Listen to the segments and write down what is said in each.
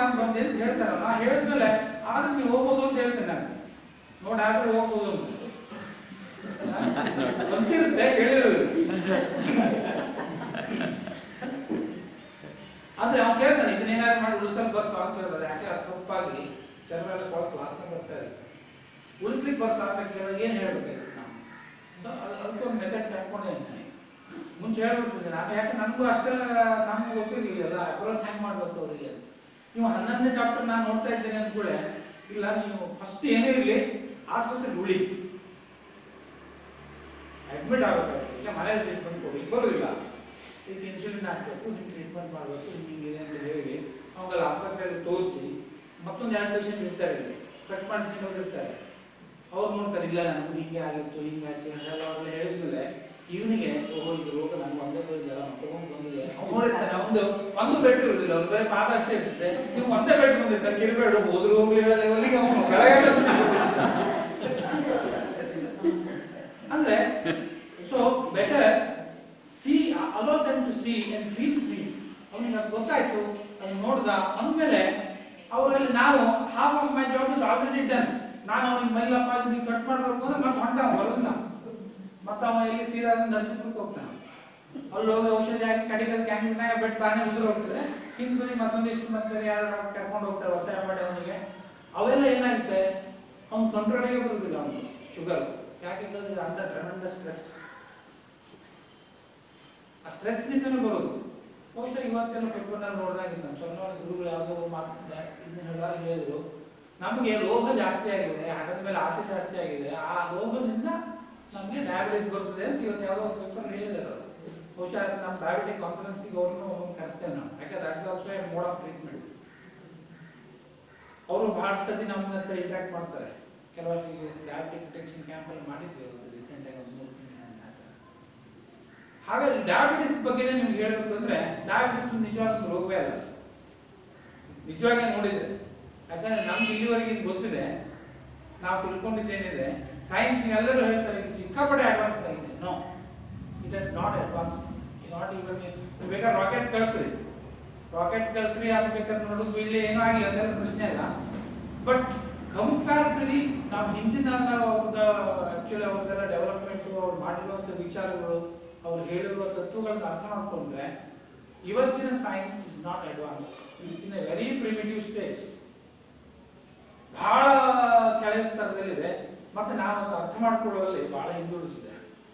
ನಾನು ಬಂದೆ ಅಂತ ಹೇಳ್ತಾರಲ್ಲ ನಾ ಹೇಳಿದ್ಮೇಲೆ ಆದ್ರೆ ನೀವು ಹೋಗ್ಬೋದು ಅಂತ ಹೇಳ್ತೇನೆ ನಾನು ನೋಡಿ ಆದ್ರೆ ಹೋಗ್ಬೋದು ಅಂತ ಅನ್ಸಿರುತ್ತೆ ಕೇಳಿರೋದು ಆದ್ರೆ ಅವ್ನು ಕೇಳ್ತಾನೆ ಇದನ್ನೇನಾದ್ರು ಮಾಡಿ ಉಳಿಸಲು ಬರ್ತಾ ಅಂತ ಹೇಳ್ತಾರೆ ಯಾಕೆ ಅದು ತಪ್ಪಾಗಿ ಶರೀರ ಎಲ್ಲ ಕೊಳತು ವಾಸನೆ ಬರ್ತಾ ಇದೆ ಉಳಿಸ್ಲಿಕ್ಕೆ ಬರ್ತಾ ಅಂತ ಕೇಳಿದಾಗ ಏನು ಹೇಳ್ಬೇಕಾಗಿತ್ತು ನಾವು So, ಅದು ಅದಕ್ಕೊಂದು ಮೆಥಡ್ ಹಾಕೊಂಡಿದ್ದೀನಿ ಮುಂಚೆ ಹೇಳ್ಬಿಡ್ತಿದ್ದೆ ನಾನು ಯಾಕೆ ನನಗೂ ಅಷ್ಟೇ ನಮ್ಗೆ ಗೊತ್ತಿರಲಿಲ್ಲ ಅಪ್ರೋಚ್ ಹೆಂಗೆ ಮಾಡ್ಬೇಕು ಅವರಿಗೆ ನೀವು ಹನ್ನೊಂದನೇ ಡಾಕ್ಟರ್ ನಾನು ನೋಡ್ತಾ ಇದ್ದೇನೆ ಅಂದ್ಕೂಳೆ ಇಲ್ಲ ನೀವು ಫಸ್ಟ್ ಏನೇ ಇರಲಿ ಆಸ್ಪತ್ರೆಗೆ ಉಳಿ ಅಡ್ಮಿಟ್ ಆಗಬೇಕಾಗುತ್ತೆ ಈಗ ಮನೇಲಿ ಟ್ರೀಟ್ಮೆಂಟ್ ಕೊಡಿ ಬರೋದಿಲ್ಲ ಈಗ ಇನ್ಸುಲಿನ್ ಹಾಕಬೇಕು ಹಿಂಗೆ ಟ್ರೀಟ್ಮೆಂಟ್ ಮಾಡಬೇಕು ಹಿಂಗೆ ಅಂತ ಹೇಳಿ ಅವಾಗೆಲ್ಲ ಆಸ್ಪತ್ರೆಯಲ್ಲಿ ತೋರಿಸಿ ಮತ್ತೊಂದು ಎರಡು ಪೇಷಂಟ್ ಇರ್ತಾರೆ ಇಲ್ಲಿ ಕಟ್ ಮಾಡಿಸ್ಕೊಂಡು ಇರ್ತಾರೆ ಅವ್ರು ನೋಡ್ತಾರೆ ಇಲ್ಲ ನನಗೂ ಹಿಂಗೆ ಆಗಿತ್ತು ಹಿಂಗೆ ಆಯ್ತು ಅದೆಲ್ಲ ಅವ್ರೆಲ್ಲ ಹೇಳಿದ್ಮೇಲೆ ಇವನಿಗೆ ಓಹೋ ಇದು ರೋಗ ನನಗೆ ಒಂದೇ ಬರೋದಿಲ್ಲ ತಗೊಂಡು ಬಂದಿದೆ ಅವ್ನು ನೋಡಿರ್ತಾನೆ ಒಂದು ಒಂದು ಬೆಡ್ ಇರುವುದಿಲ್ಲ ಅವ್ರು ಬರೀ ಪಾದ ಅಷ್ಟೇ ಇರುತ್ತೆ ನೀವು ಒಂದೇ ಬೆಡ್ ಬಂದಿರ್ತಾರೆ ಕಿರುಬೇಡ ಹೋದ್ರು ಹೋಗ್ಲಿ ಲೆವೆಲ್ಗೆ ಅವನು ಕೆಳಗೆ ಅಂದ್ರೆ so better see allow them to see and feel please ಅವನಿಗೆ ಅದು ಗೊತ್ತಾಯ್ತು ಅದು ನೋಡ್ದ ಅಂದಮೇಲೆ ಅವರಲ್ಲಿ ನಾವು half of my job is already done ನಾನು ಅವನಿಗೆ ಮೈಲಪ್ಪ ನೀವು ಕಟ್ ಮಾಡ್ಬೇಕು ಅಂದ್ರೆ ಮತ್ತೆ ಹೊಂಟ ಬರೋದಿಲ್ಲ ಮತ್ತೆ ಅವ ಇಲ್ಲಿ ಸೀದಾ ನರ್ಸಿಪುರಕ್ಕೆ ಹೋಗ್ತಾನೆ ಅಲ್ಲಿ ಹೋಗಿ ಔಷಧಿ ಹಾಕಿ ಕಡೆಗೆ ಕ್ಯಾಂಟೀನ್ನಾಗ ಬೆಡ್ ತಾನೇ ಉದುರು ಹೋಗ್ತದೆ ಹಿಂದ್ ಬದಿ ಮತ್ತೊಂದಿಷ್ಟು ಮತ್ತೆ ಯಾರು ಕರ್ಕೊಂಡು ಹೋಗ್ತಾರೆ ಒತ್ತಾಯ ಮಾಡಿ ಅವನಿಗೆ ಅವೆಲ್ಲ ಏನಾಗುತ್ತೆ ಅವ್ನ ಕಂಟ್ರೋಲಿಗೆ ಬರುದಿಲ್ಲ ಅವನು ಶುಗರ್ ಯಾಕೆಂದ್ರೆ ಅಂತ ಟ್ರಮೆಂಡಸ್ ಸ್ಟ್ರೆಸ್ ಆ ಸ್ಟ್ರೆಸ್ ನಿಂದನೇ ಬರೋದು ಬಹುಶಃ ಇವತ್ತೆಲ್ಲ ಪೇಪರ್ನಲ್ಲಿ ನೋಡಿದಾಗ ನಮ್ಮ ಸಣ್ಣ ಗುರುಗಳು ಯಾವುದೋ ಮಾತು ಇದನ್ನ ಹೇಳುವಾಗ ಹೇಳಿದ್ರು ನಮಗೆ ಲೋಭ ಜಾಸ್ತಿ ಆಗಿದೆ ಹಣದ ಮೇಲೆ ಆಸೆ ಜಾಸ್ತಿ ಆಗಿದೆ ಆ ಲೋಭದಿಂದ ನಮಗೆ ಡಯಾಬಿಟಿಸ್ ಬರ್ತದೆ ಅಂತ ಇವತ್ತು ಯಾವುದೋ ಒಂದು ಪೇಪರ್ ಹೇಳಿದ್ದಾರೆ ಅವರು. ಬಹುಶಃ ಅದು ನಮ್ಮ ಡಯಾಬಿಟಿಕ್ ಕಾನ್ಫರೆನ್ಸ್ಗೆ ಅವ್ರನ್ನು ಕರೆಸ್ತೇವೆ ನಾವು ಯಾಕಂದ್ರೆ that's also a mode of treatment ಅವರು ಬಹಳ ಸತಿ ನಮ್ಮ ಹತ್ರ ಇಂಟ್ರಾಕ್ಟ್ ಮಾಡ್ತಾರೆ ಕೆಲವೊಂದು ಡಯಾಬಿಟಿಕ್ ಪ್ರೊಟೆಕ್ಷನ್ ಕ್ಯಾಂಪ್ ಅಲ್ಲಿ ಮಾಡಿದ್ವಿ ಅವರು ರೀಸೆಂಟ್ ಆಗಿ ಒಂದು ಮೂರು ತಿಂಗಳ ಹಿಂದೆ. ಹಾಗಾಗಿ ಡಯಾಬಿಟಿಸ್ ಬಗ್ಗೆ ನಿಮ್ಗೆ ಹೇಳ್ಬೇಕು ಅಂದ್ರೆ ಡಯಾಬಿಟಿಸ್ ನಿಜವಾದ ಒಂದು ರೋಗವೇ ಅಲ್ಲ ನಿಜವಾಗಿ ನೋಡಿದ್ರೆ ಯಾಕಂದ್ರೆ ನಮ್ಗೆ ಇಲ್ಲಿವರೆಗೆ ಇದು ಗೊತ್ತಿದೆ ನಾವು ತಿಳ್ಕೊಂಡಿದ್ದೇನಿದೆ ಸೈನ್ಸ್ ಎಲ್ಲರೂ ಹೇಳ್ತಾರೆ ಇದು ಸಿಕ್ಕಾಪಟ್ಟೆ ಅಡ್ವಾನ್ಸ್ ಆಗಿದೆ no it is not advance not even ಬೇಕಾದ್ರೆ ರಾಕೆಟ್ ಕಳಿಸ್ರಿ ರಾಕೆಟ್ ಕಳಿಸ್ರಿ ಅದು ಬೇಕಾದ್ರೆ ನೋಡೋದು ಬೀಳಿ ಏನೂ ಆಗಿಲ್ಲ ಅದೆಲ್ಲ ಪ್ರಶ್ನೆ ಇಲ್ಲ ಬಟ್ ಕಂಪ್ಯಾರಿಟಿವ್ಲಿ ನಾವು ಹಿಂದಿನ ಅವ್ರದ ಆಕ್ಚುಲಿ ಅವ್ರದ್ದೆಲ್ಲ ಡೆವಲಪ್ಮೆಂಟ್ ಅವ್ರು ಮಾಡಿರುವಂಥ ವಿಚಾರಗಳು ಅವ್ರು ಹೇಳಿರುವ ತತ್ವಗಳನ್ನ ಅರ್ಥ ಮಾಡ್ಕೊಂಡ್ರೆ ಇವತ್ತಿನ science is not advance it's in a very primitive stage ಬಹಳ ಕೆಳಗಿನ ಸ್ತರದಲ್ಲಿದೆ ಮತ್ತೆ ನಾವು ಅದನ್ನ ಅರ್ಥ ಮಾಡ್ಕೊಳ್ಳುವಲ್ಲಿ ಬಹಳ ಹಿಂದುಳಿಸಿದೆ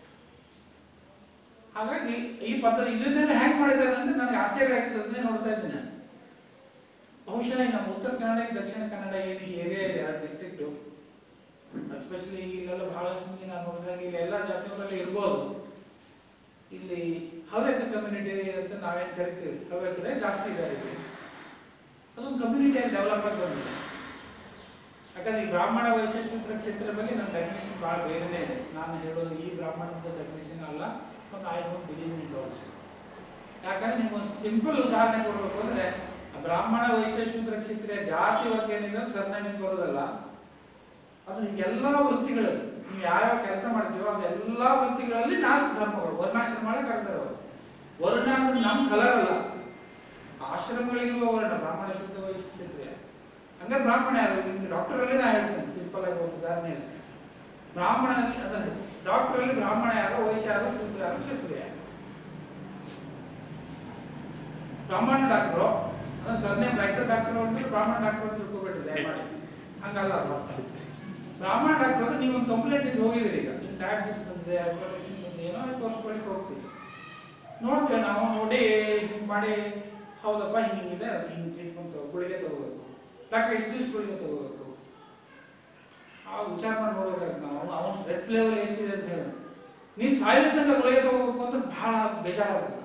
ಹಾಗಾಗಿ ಈ ಪದ್ಧತಿ ಇದನ್ನೆಲ್ಲ ಹ್ಯಾಂಗ್ ಮಾಡಿದ್ದಾರೆ ಅಂದ್ರೆ ನನಗೆ ಆಶ್ಚರ್ಯ ಆಗಿದ್ದು ಅದನ್ನೇ ನೋಡ್ತಾ ಇದ್ದೀನಿ ನಾನು. ಬಹುಶಃ ಈ ನಮ್ಮ ಉತ್ತರ ಕನ್ನಡ ಈ ದಕ್ಷಿಣ ಕನ್ನಡ ಏನು ಈ ಏರಿಯಾ ಇದೆ ಆ ಡಿಸ್ಟ್ರಿಕ್ಟ್ ಎಸ್ಪೆಷಲಿ ಇಲ್ಲೆಲ್ಲ ಬಹಳಷ್ಟು ಮಂದಿ ನಾನು ನೋಡಿದಾಗ ಇಲ್ಲಿ ಎಲ್ಲ ಜಾತಿಯವರೆಲ್ಲ ಇರ್ಬೋದು ಇಲ್ಲಿ ಹವ್ಯಕ ಕಮ್ಯುನಿಟಿ ಅಂತ ನಾವೇನ್ ಕರಿತೀವಿ ಹವ್ಯಕರೇ ಜಾಸ್ತಿ ಇದ್ದಾರೆ ಇಲ್ಲಿ ಅದೊಂದು ಕಮ್ಯುನಿಟಿಯಾಗಿ ಡೆವಲಪ್ ಆಗಿ ಬಂದಿದೆ ಯಾಕಂದ್ರೆ ಈ ಬ್ರಾಹ್ಮಣ ವೈಶೇಷ ಕ್ಷೇತ್ರದ ಬಗ್ಗೆ ನನ್ನ ಡೆಫಿನೇಷನ್ ಭಾಳ ಬೇರೆನೇ ಇದೆ ನಾನು ಹೇಳೋದು ಈ ಬ್ರಾಹ್ಮಣದ ಡೆಫಿನೇಷನ್ ಅಲ್ಲ ಮತ್ತು I don't believe in also ಯಾಕಂದ್ರೆ ನಿಮ್ಗೆ ಒಂದು ಸಿಂಪಲ್ ಉದಾಹರಣೆ ಕೊಡ್ಬೇಕು ಅಂದ್ರೆ ಆ ಬ್ರಾಹ್ಮಣ ವೈಶ್ಯ ಶೂದ್ರ ಕ್ಷತ್ರಿಯ ಜಾತಿ ವರ್ಗ ಏನಿದೆ ಸರ್ನೇಮಿಗೆ ಬರೋದಲ್ಲ ಅದು ಎಲ್ಲ ವೃತ್ತಿಗಳಲ್ಲಿ ನೀವು ಯಾವ್ಯಾವ ಕೆಲಸ ಮಾಡ್ತೀವೋ ಅದು ಎಲ್ಲಾ ವೃತ್ತಿಗಳಲ್ಲಿ ನಾಲ್ಕು ಧರ್ಮಗಳು ವರ್ಣಾಶ್ರಮ ಕರೆದಾರೆ ಅವರು ವರ್ಣ ಅಂದ್ರೆ ನಮ್ ಕಲರ್ ಅಲ್ಲ ಆಶ್ರಮಗಳಿರುವ ವರ್ಣ ಬ್ರಾಹ್ಮಣ ಶುದ್ಧ ವೈಶ್ಯ ಕ್ಷತ್ರಿಯ ಹಂಗಾರೆ ಬ್ರಾಹ್ಮಣ ಯಾರು ನಿಮ್ಗೆ ಡಾಕ್ಟರ್ ಅಲ್ಲೇ ನಾ ಹೇಳ್ತೇನೆ ಸಿಂಪಲ್ ಆಗಿ ಒಂದು ಉದಾಹರಣೆ ಇದೆ. ಬ್ರಾಹ್ಮಣ ಅದನ್ನ ಡಾಕ್ಟರ್ ಅಲ್ಲಿ ಬ್ರಾಹ್ಮಣ ಯಾರು ವೈಶ್ಯ ಯಾರು ಶೂದ್ರ ಯಾರು ಕ್ಷತ್ರಿಯ ಯಾರು? ಬ್ರಾಹ್ಮಣ ಡಾಕ್ಟ್ರು ಅಂದ್ರೆ ಸರ್ನೇ ಮೈಸೂರು ಡಾಕ್ಟರ್ ಹೋಗ್ಬಿಟ್ಟು ಬ್ರಾಹ್ಮಣ ಡಾಕ್ಟರ್ ಅಂತ ತಿಳ್ಕೊಬೇಡಿ ದಯಮಾಡಿ ಹಂಗಲ್ಲ ಅದು. ಬ್ರಾಹ್ಮಣ ಡಾಕ್ಟರ್ ಅಂದ್ರೆ ನೀವು ಒಂದು ಕಂಪ್ಲೇಂಟ್ ಇಂದ ಹೋಗಿದ್ದೀರಿ ಈಗ ನಿಮ್ಮ ಡಯಾಬಿಟಿಸ್ ಬಂದಿದೆ ಹೈಪರ್ಟೆನ್ಷನ್ ಬಂದಿದೆ ಏನೋ ತೋರಿಸ್ಕೊಳ್ಳಿಕ್ಕೆ ಹೋಗ್ತೀವಿ ನೋಡ್ತೇವೆ ನಾವು ನೋಡಿ ಹಿಂಗೆ ಮಾಡಿ ಹೌದಪ್ಪ ಹಿಂಗಿದೆ ಅದು ಹಿಂಗೆ ಟ್ರೀಟ್ಮೆಂಟ್ ತಗೋ ಗುಳಿಗೆ ತಗೋಬೇಕು ಡಾಕ್ಟರ್ ಎಷ್ಟು ದಿವಸ ಗುಳಿಗೆ ತಗೋಬೇಕು ಆ ವಿಚಾರ ಮಾಡಿ ನೋಡ್ಬೇಕಾಗುತ್ತೆ ನಾವು ಅವನ ಸ್ಟ್ರೆಸ್ ಲೆವೆಲ್ ಎಷ್ಟಿದೆ ಅಂತ ಹೇಳಿ ನೀವು ಸಾಯಿಲ್ ತನಕ ಗುಳಿಗೆ ತಗೋಬೇಕು ಅಂದ್ರೆ ಬಹಳ ಬೇಜಾರಾಗುತ್ತೆ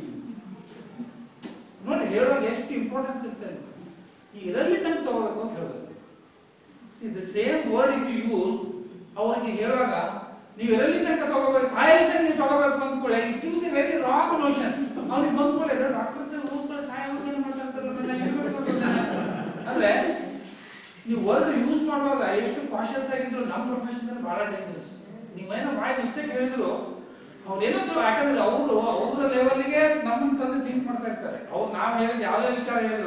ನೋಡಿ ಹೇಳುವಾಗ ಎಷ್ಟು ಇಂಪಾರ್ಟೆನ್ಸ್ ಇರ್ತದೆ ಈ ಇದರಲ್ಲಿ ತನಕ ತಗೋಬೇಕು ಅಂತ ಹೇಳೋದು see the same word if you use ಅವರಿಗೆ ಹೇಳುವಾಗ ನೀವು ಎಲ್ಲಿ ತನಕ ತಗೋಬೇಕು ಸಾಯಲಿ ತನಕ ನೀವು ತಗೋಬೇಕು ಅಂದ್ಕೊಳ್ಳಿ it gives a very wrong notion ಅವ್ನಿಗೆ ಬಂದ್ಕೊಳ್ಳಿ ಡಾಕ್ಟರ್ ಹೋಗ್ಕೊಳ್ಳಿ ಸಾಯೋವಾಗ ಮಾಡ್ತಾರೆ ಅಂದ್ರೆ ನೀವು ವರ್ಡ್ ಯೂಸ್ ಮಾಡುವಾಗ ಎಷ್ಟು ಕಾಶಿಯಸ್ ಆಗಿದ್ರು ನಮ್ಮ ಪ್ರೊಫೆಷನ್ ಬಹಳ ಡೇಂಜರಸ್ ನೀವೇನೋ ಬಾಯ್ ಮಿಸ್ಟೇಕ್ ಹೇಳಿದ್ರು ಅವ್ರು ಏನೋ ಯಾಕಂದ್ರೆ ಅವರು ಅವರ ಲೆವೆಲ್ಗೆ ನಮ್ಮನ್ನ ತಂದು ಥಿಂಕ್ ಮಾಡ್ತಾ ಇರ್ತಾರೆ ಅವ್ರು ನಾವು ಹೇಳಿದ ಯಾವುದೇ ವಿಚಾರ ಹೇಳಿದ್ರು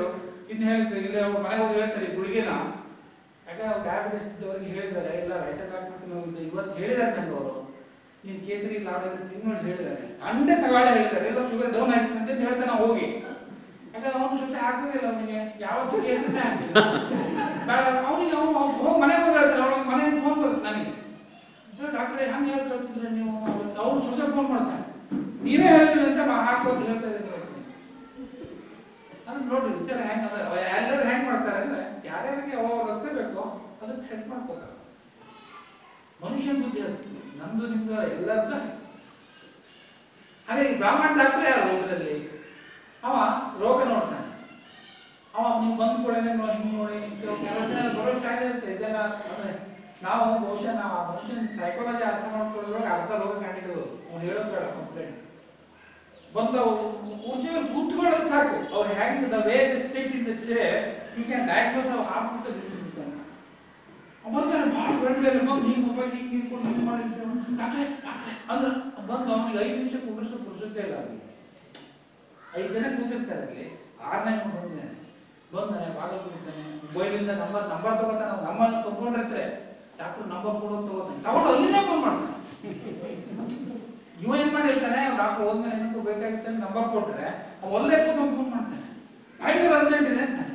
ಇನ್ನು ಹೇಳಿದ್ರೆ ಇಲ್ಲಿ ಅವ್ರ ಮನೆಗೆ ಹೋಗಿ ಹೇಳ್ತಾರೆ ಈ ಗುಳಿಗೆನ ಯಾಕಂದ್ರೆ ಅವ್ರು ಡಯಾಬಿಟಿಸ್ ಇದ್ದವರಿಗೆ ಹೇಳಿದ್ದಾರೆ ಇಲ್ಲ ರೈಸನ್ ಹಾಕ್ಬಿಟ್ಟು ಹೋಗಿದ್ದೆ ಇವತ್ತು ಹೇಳಿದ್ದಾರೆ ನಂಗೆ ಅವರು ನೀನು ಕೇಸರಿ ಲಾಭ ತಿನ್ನೋದು ಹೇಳಿದ್ದಾರೆ ಅಂಡೆ ತಗೊಳ್ಳೆ ಹೇಳಿದ್ದಾರೆ ಎಲ್ಲ ಶುಗರ್ ಡೌನ್ ಆಯ್ತು ಅಂತ ಹೇಳ್ತಾನೆ ನಾವು ಹೋಗಿ ಯಾಕಂದ್ರೆ ಅವನು ಸೊಸೆ ಹಾಕೋದಿಲ್ಲ ಅವನಿಗೆ ಯಾವತ್ತೂ ಕೇಸರಿನೇ ಹಾಕಿಲ್ಲ ಅವನಿಗೆ ಅವನು ಹೋಗಿ ಮನೆಗೆ ಹೋಗಿ ಹೇಳ್ತಾರೆ ಅವ್ನಿಗೆ ಮನೆಯಿಂದ ಫೋನ್ ಬರುತ್ತೆ ನನಗೆ ಡಾಕ್ಟ್ರೆ ಹಂಗೆ ಹೇಳಿ ಕಳಿಸಿದ್ರೆ ನೀವು ಅವ್ನು ಸೊಸೆ ಫೋನ್ ಮಾಡ್ತಾನೆ ನೀವೇ ಹೇಳಿದ್ರಿ ಅಂತ ನಾ ಹಾಕೋದು ಹೇಳ್ತಾ ಇದ್ದೀನಿ ಅದನ್ನ ನೋಡಿ ವಿಚಾರ ಹೆಂಗ್ ಅದ ಎಲ್ಲರೂ ಹೆಂಗ್ ಮಾಡ್ತಾರೆ ಅಂದ್ರೆ ಯಾರ್ಯಾರಿಗೆ ಯಾವ ರಸ್ತೆ ಬೇಕೋ ಅದಕ್ಕೆ ಸೆಟ್ ಮಾಡ್ಕೋತಾರೆ ಮನುಷ್ಯನ ಬುದ್ಧಿ ಅದು ನಮ್ದು ನಿಮ್ದು ಎಲ್ಲರದ್ದು ಹಾಗೆ ಈ ಬ್ರಾಹ್ಮಣ ಡಾಕ್ಟರ್ ಯಾರು ರೋಗದಲ್ಲಿ ಅವ ರೋಗ ನೋಡ್ತಾನೆ ಅವ ನೀವು ಬಂದ ಕೂಡಲೇ ನೋಡಿ ಹಿಂಗ್ ನೋಡಿ ಕೆಲವು ಜನ ಬರೋಷ್ಟು ಆಗಿರುತ್ತೆ ಇದೆಲ್ಲ ಅಂದ್ರೆ ನಾವು ಬಹುಶಃ ನಾವು ಆ ಮನುಷ್ಯನ ಸೈಕಾಲಜಿ ಅರ್ಥ ಮಾಡ್ಕೊಳ್ಳೋದ್ರೊಳಗೆ ಅರ್ಧ ರೋಗ ಕಂಡಿದ್ದು ಅವ್ನು ಹೇಳೋದು ಬೇಡ ಕಂಪ್ಲೇಂಟ್ ಬಂದು ಕೂಚೆ ಕೂತ್ಕೊಳ್ಳೋದು ಸಾಕು ಅವ್ರು ಹ್ಯಾಂಗ್ the way they sit in the chair you can diagnose of half of the diseases ಬರ್ತಾನೆ ಭಾಳ ಗಂಟೆಲ್ಲ ಬಂದು ಹಿಂಗೆ ಮೊಬೈಲ್ ಹಿಂಗೆ ಹಿಂಗೆ ಹಿಂಗೆ ಮಾಡಿ ಡಾಕ್ಟ್ರೆ ಡಾಕ್ಟ್ರೆ ಅಂದ್ರೆ ಬಂದು ಅವನಿಗೆ ಐದು ನಿಮಿಷ ಕುಂಡ್ರಿಸೋ ಪುರುಷತೆ ಇಲ್ಲ ಅವನಿಗೆ ಐದು ಜನ ಕೂತಿರ್ತಾರೆ ಅಲ್ಲಿ ಆರನೇ ಬಂದಿದ್ದಾನೆ ಬಂದಾನೆ ಬಾಗಿಲು ಕೂತಿದ್ದಾನೆ ಮೊಬೈಲಿಂದ ನಂಬರ್ ನಂಬರ್ ತಗೋತಾನೆ ಅವ್ನು ನಂಬರ್ ತಗೊಂಡಿರ್ತಾರೆ ಡಾಕ್ಟರ್ ನಂಬರ್ ಕೊಡು ಅಂತ ತಗೋತಾನೆ ತಗೊಂಡು ಅಲ್ಲಿಂದ ಫೋನ್ ಮಾಡ್ತಾನೆ ಇವ ಏನ್ ಮಾಡಿರ್ತಾನೆ ಡಾಕ್ಟರ್ ಹೋದ್ಮೇಲೆ ಏನಕ್ಕೂ ಬೇಕಾಗಿತ್ತು ಅಂತ ನಂಬರ್ ಕೊಟ್ರೆ ಅವ ಒಳ್ಳೆ ಕೂತ್ಕೊಂಡು ಫೋನ್ ಮಾಡ್ತಾನೆ ಭಯಂಕರ ಅರ್ಜೆಂಟ್ ಇದೆ ಅಂತಾನೆ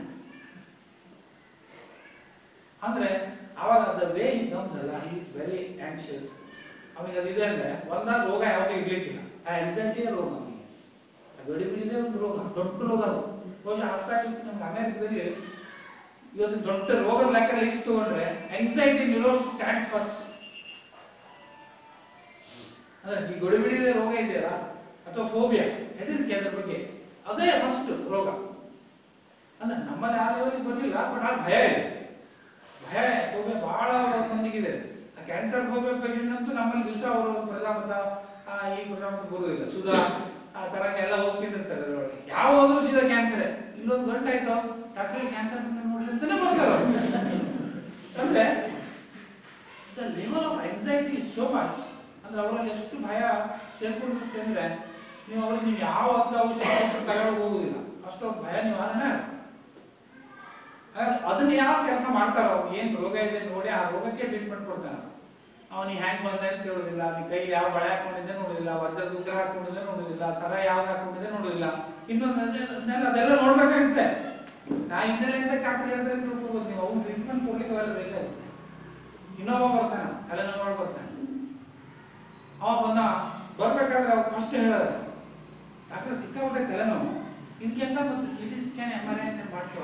ಅಂದ್ರೆ ಅವಾಗ ದ ವೇ ಹಿ ಕಮ್ಸ್ ಅಲ್ಲ ಹಿ ಇಸ್ ವೆರಿ ಆಂಕ್ಷಿಯಸ್ ಅವನಿಗೆ ಅದಿದೆ ಅಂದ್ರೆ ಒಂದಾಗ ರೋಗ ಯಾವಾಗ ಇರ್ಲಿಕ್ಕಿಲ್ಲ ಆ ಆಂಗ್ಸೈಟಿ ರೋಗ ಅವನಿಗೆ ಗಡಿಬಿಡಿದೆ ಒಂದು ರೋಗ ದೊಡ್ಡ ರೋಗ ಅದು ಬಹುಶಃ ಅರ್ಥ ಆಗಿತ್ತು ನಮ್ಗೆ ಅಮೆರಿಕದಲ್ಲಿ ಇವತ್ತು ದೊಡ್ಡ ರೋಗದ ಲೆಕ್ಕ ಲಿಸ್ಟ್ ತಗೊಂಡ್ರೆ ಆಂಗ್ಸೈಟಿ ನ್ಯೂರೋಸ್ ಸ್ಟ್ಯಾಂಡ್ಸ್ ಫಸ್ಟ್ ಅಂದ್ರೆ ಈ ಗಡಿಬಿಡಿದ ರೋಗ ಇದೆಯಲ್ಲ ಅಥವಾ ಫೋಬಿಯಾ ಹೆದರಿಕೆ ಅದ್ರ ಬಗ್ಗೆ ಅದೇ ಫಸ್ಟ್ ರೋಗ ಅಂದ್ರೆ ನಮ್ಮಲ್ಲಿ ಆ ಲೆವೆಲ್ಗೆ ಬಂದಿಲ್ಲ ಬಟ್ ಆ ಭಯ ಇದೆ ಭಯ ಫೋಬಿಯಾ ಬಹಳ ಮಂದಿಗಿದೆ ಆ ಕ್ಯಾನ್ಸರ್ ಫೋಬಿಯಾ ಪೇಷಂಟ್ ಅಂತೂ ನಮ್ಮಲ್ಲಿ ದಿವಸ ಅವರು ಪ್ರಜಾಪತ ಆ, ಈ ಪ್ರಜಾಪತ ಬರುವುದಿಲ್ಲ ಸುಧಾ ಆ ತರ ಎಲ್ಲ ಹೋಗ್ತಿರ್ತಾರೆ ಅದರೊಳಗೆ ಯಾವ ಹೋದ್ರು ಸೀದಾ ಕ್ಯಾನ್ಸರ್ ಇಲ್ಲೊಂದು ಗಂಟೆ ಆಯ್ತು ಡಾಕ್ಟರ್ ಕ್ಯಾನ್ಸರ್ ನೋಡ್ರಿ ಅಂತಾನೆ ಬರ್ತಾರೆ ಅವ್ರು. ಅಂದ್ರೆ the level of anxiety is so much ಅಂದ್ರೆ ಅವರಲ್ಲಿ ಎಷ್ಟು ಭಯ ಸೇರ್ಕೊಂಡಿರುತ್ತೆ ಅಂದ್ರೆ ನೀವು ಅವ್ರಿಗೆ ನೀವು ಯಾವ ಅಂಗ ಔಷಧ ಕೊಟ್ಟರು ತಗೊಳ್ಳೋಕೆ ಹೋಗುದಿಲ್ಲ ಅಷ್ಟೊಂದು ಭಯ ನಿವಾರಣೆ ಹಾಗಾಗಿ ಅದನ್ನ ಯಾರು ಕೆಲಸ ಮಾಡ್ತಾರೋ ಅವ್ನು ಏನ್ ರೋಗ ಇದೆ ನೋಡಿ ಆ ರೋಗಕ್ಕೆ ಟ್ರೀಟ್ಮೆಂಟ್ ಕೊಡ್ತಾನೆ ಅವನಿಗೆ ಹ್ಯಾಂಗ್ ಬಂದ ಅಂತ ಕೇಳೋದಿಲ್ಲ ಅವನ ಕೈ ಯಾವ ಬಳೆ ಹಾಕೊಂಡಿದ್ದೆ ನೋಡೋದಿಲ್ಲ ವಜ್ರದ ಉಗ್ರ ಹಾಕೊಂಡಿದ್ದೆ ನೋಡೋದಿಲ್ಲ ಸರ ಯಾವ್ದು ಹಾಕೊಂಡಿದ್ದೆ ನೋಡೋದಿಲ್ಲ ಇನ್ನೊಂದು ಅದನ್ನೆಲ್ಲ ಅದೆಲ್ಲ ನೋಡ್ಬೇಕಾಗುತ್ತೆ ನಾ ಹಿನ್ನೆಲೆಯಿಂದ ಡಾಕ್ಟರ್ ಹೇಳ್ತಾರೆ ತಿಳ್ಕೊಬೋದು ನೀವು ಅವ್ನು ಟ್ರೀಟ್ಮೆಂಟ್ ಕೊಡ್ಲಿಕ್ಕೆ ಅವೆಲ್ಲ ಬೇಕಾಗುತ್ತೆ ಇನ್ನೊಬ್ಬ ಬರ್ತಾನೆ ತಲೆನೋವು ಮಾಡಿ ಬರ್ತಾನೆ ಅವ ಬಂದ ಬರ್ಬೇಕಾದ್ರೆ ಅವ್ರು ಫಸ್ಟ್ ಹೇಳೋದು ಡಾಕ್ಟರ್ ಸಿಕ್ಕಾಬಿಟ್ಟೆ ತಲೆನೋವು ಇದಕ್ಕೆಂತ ಮತ್ತೆ C T scan M R I ಅಂತ ಮಾಡಿಸುವ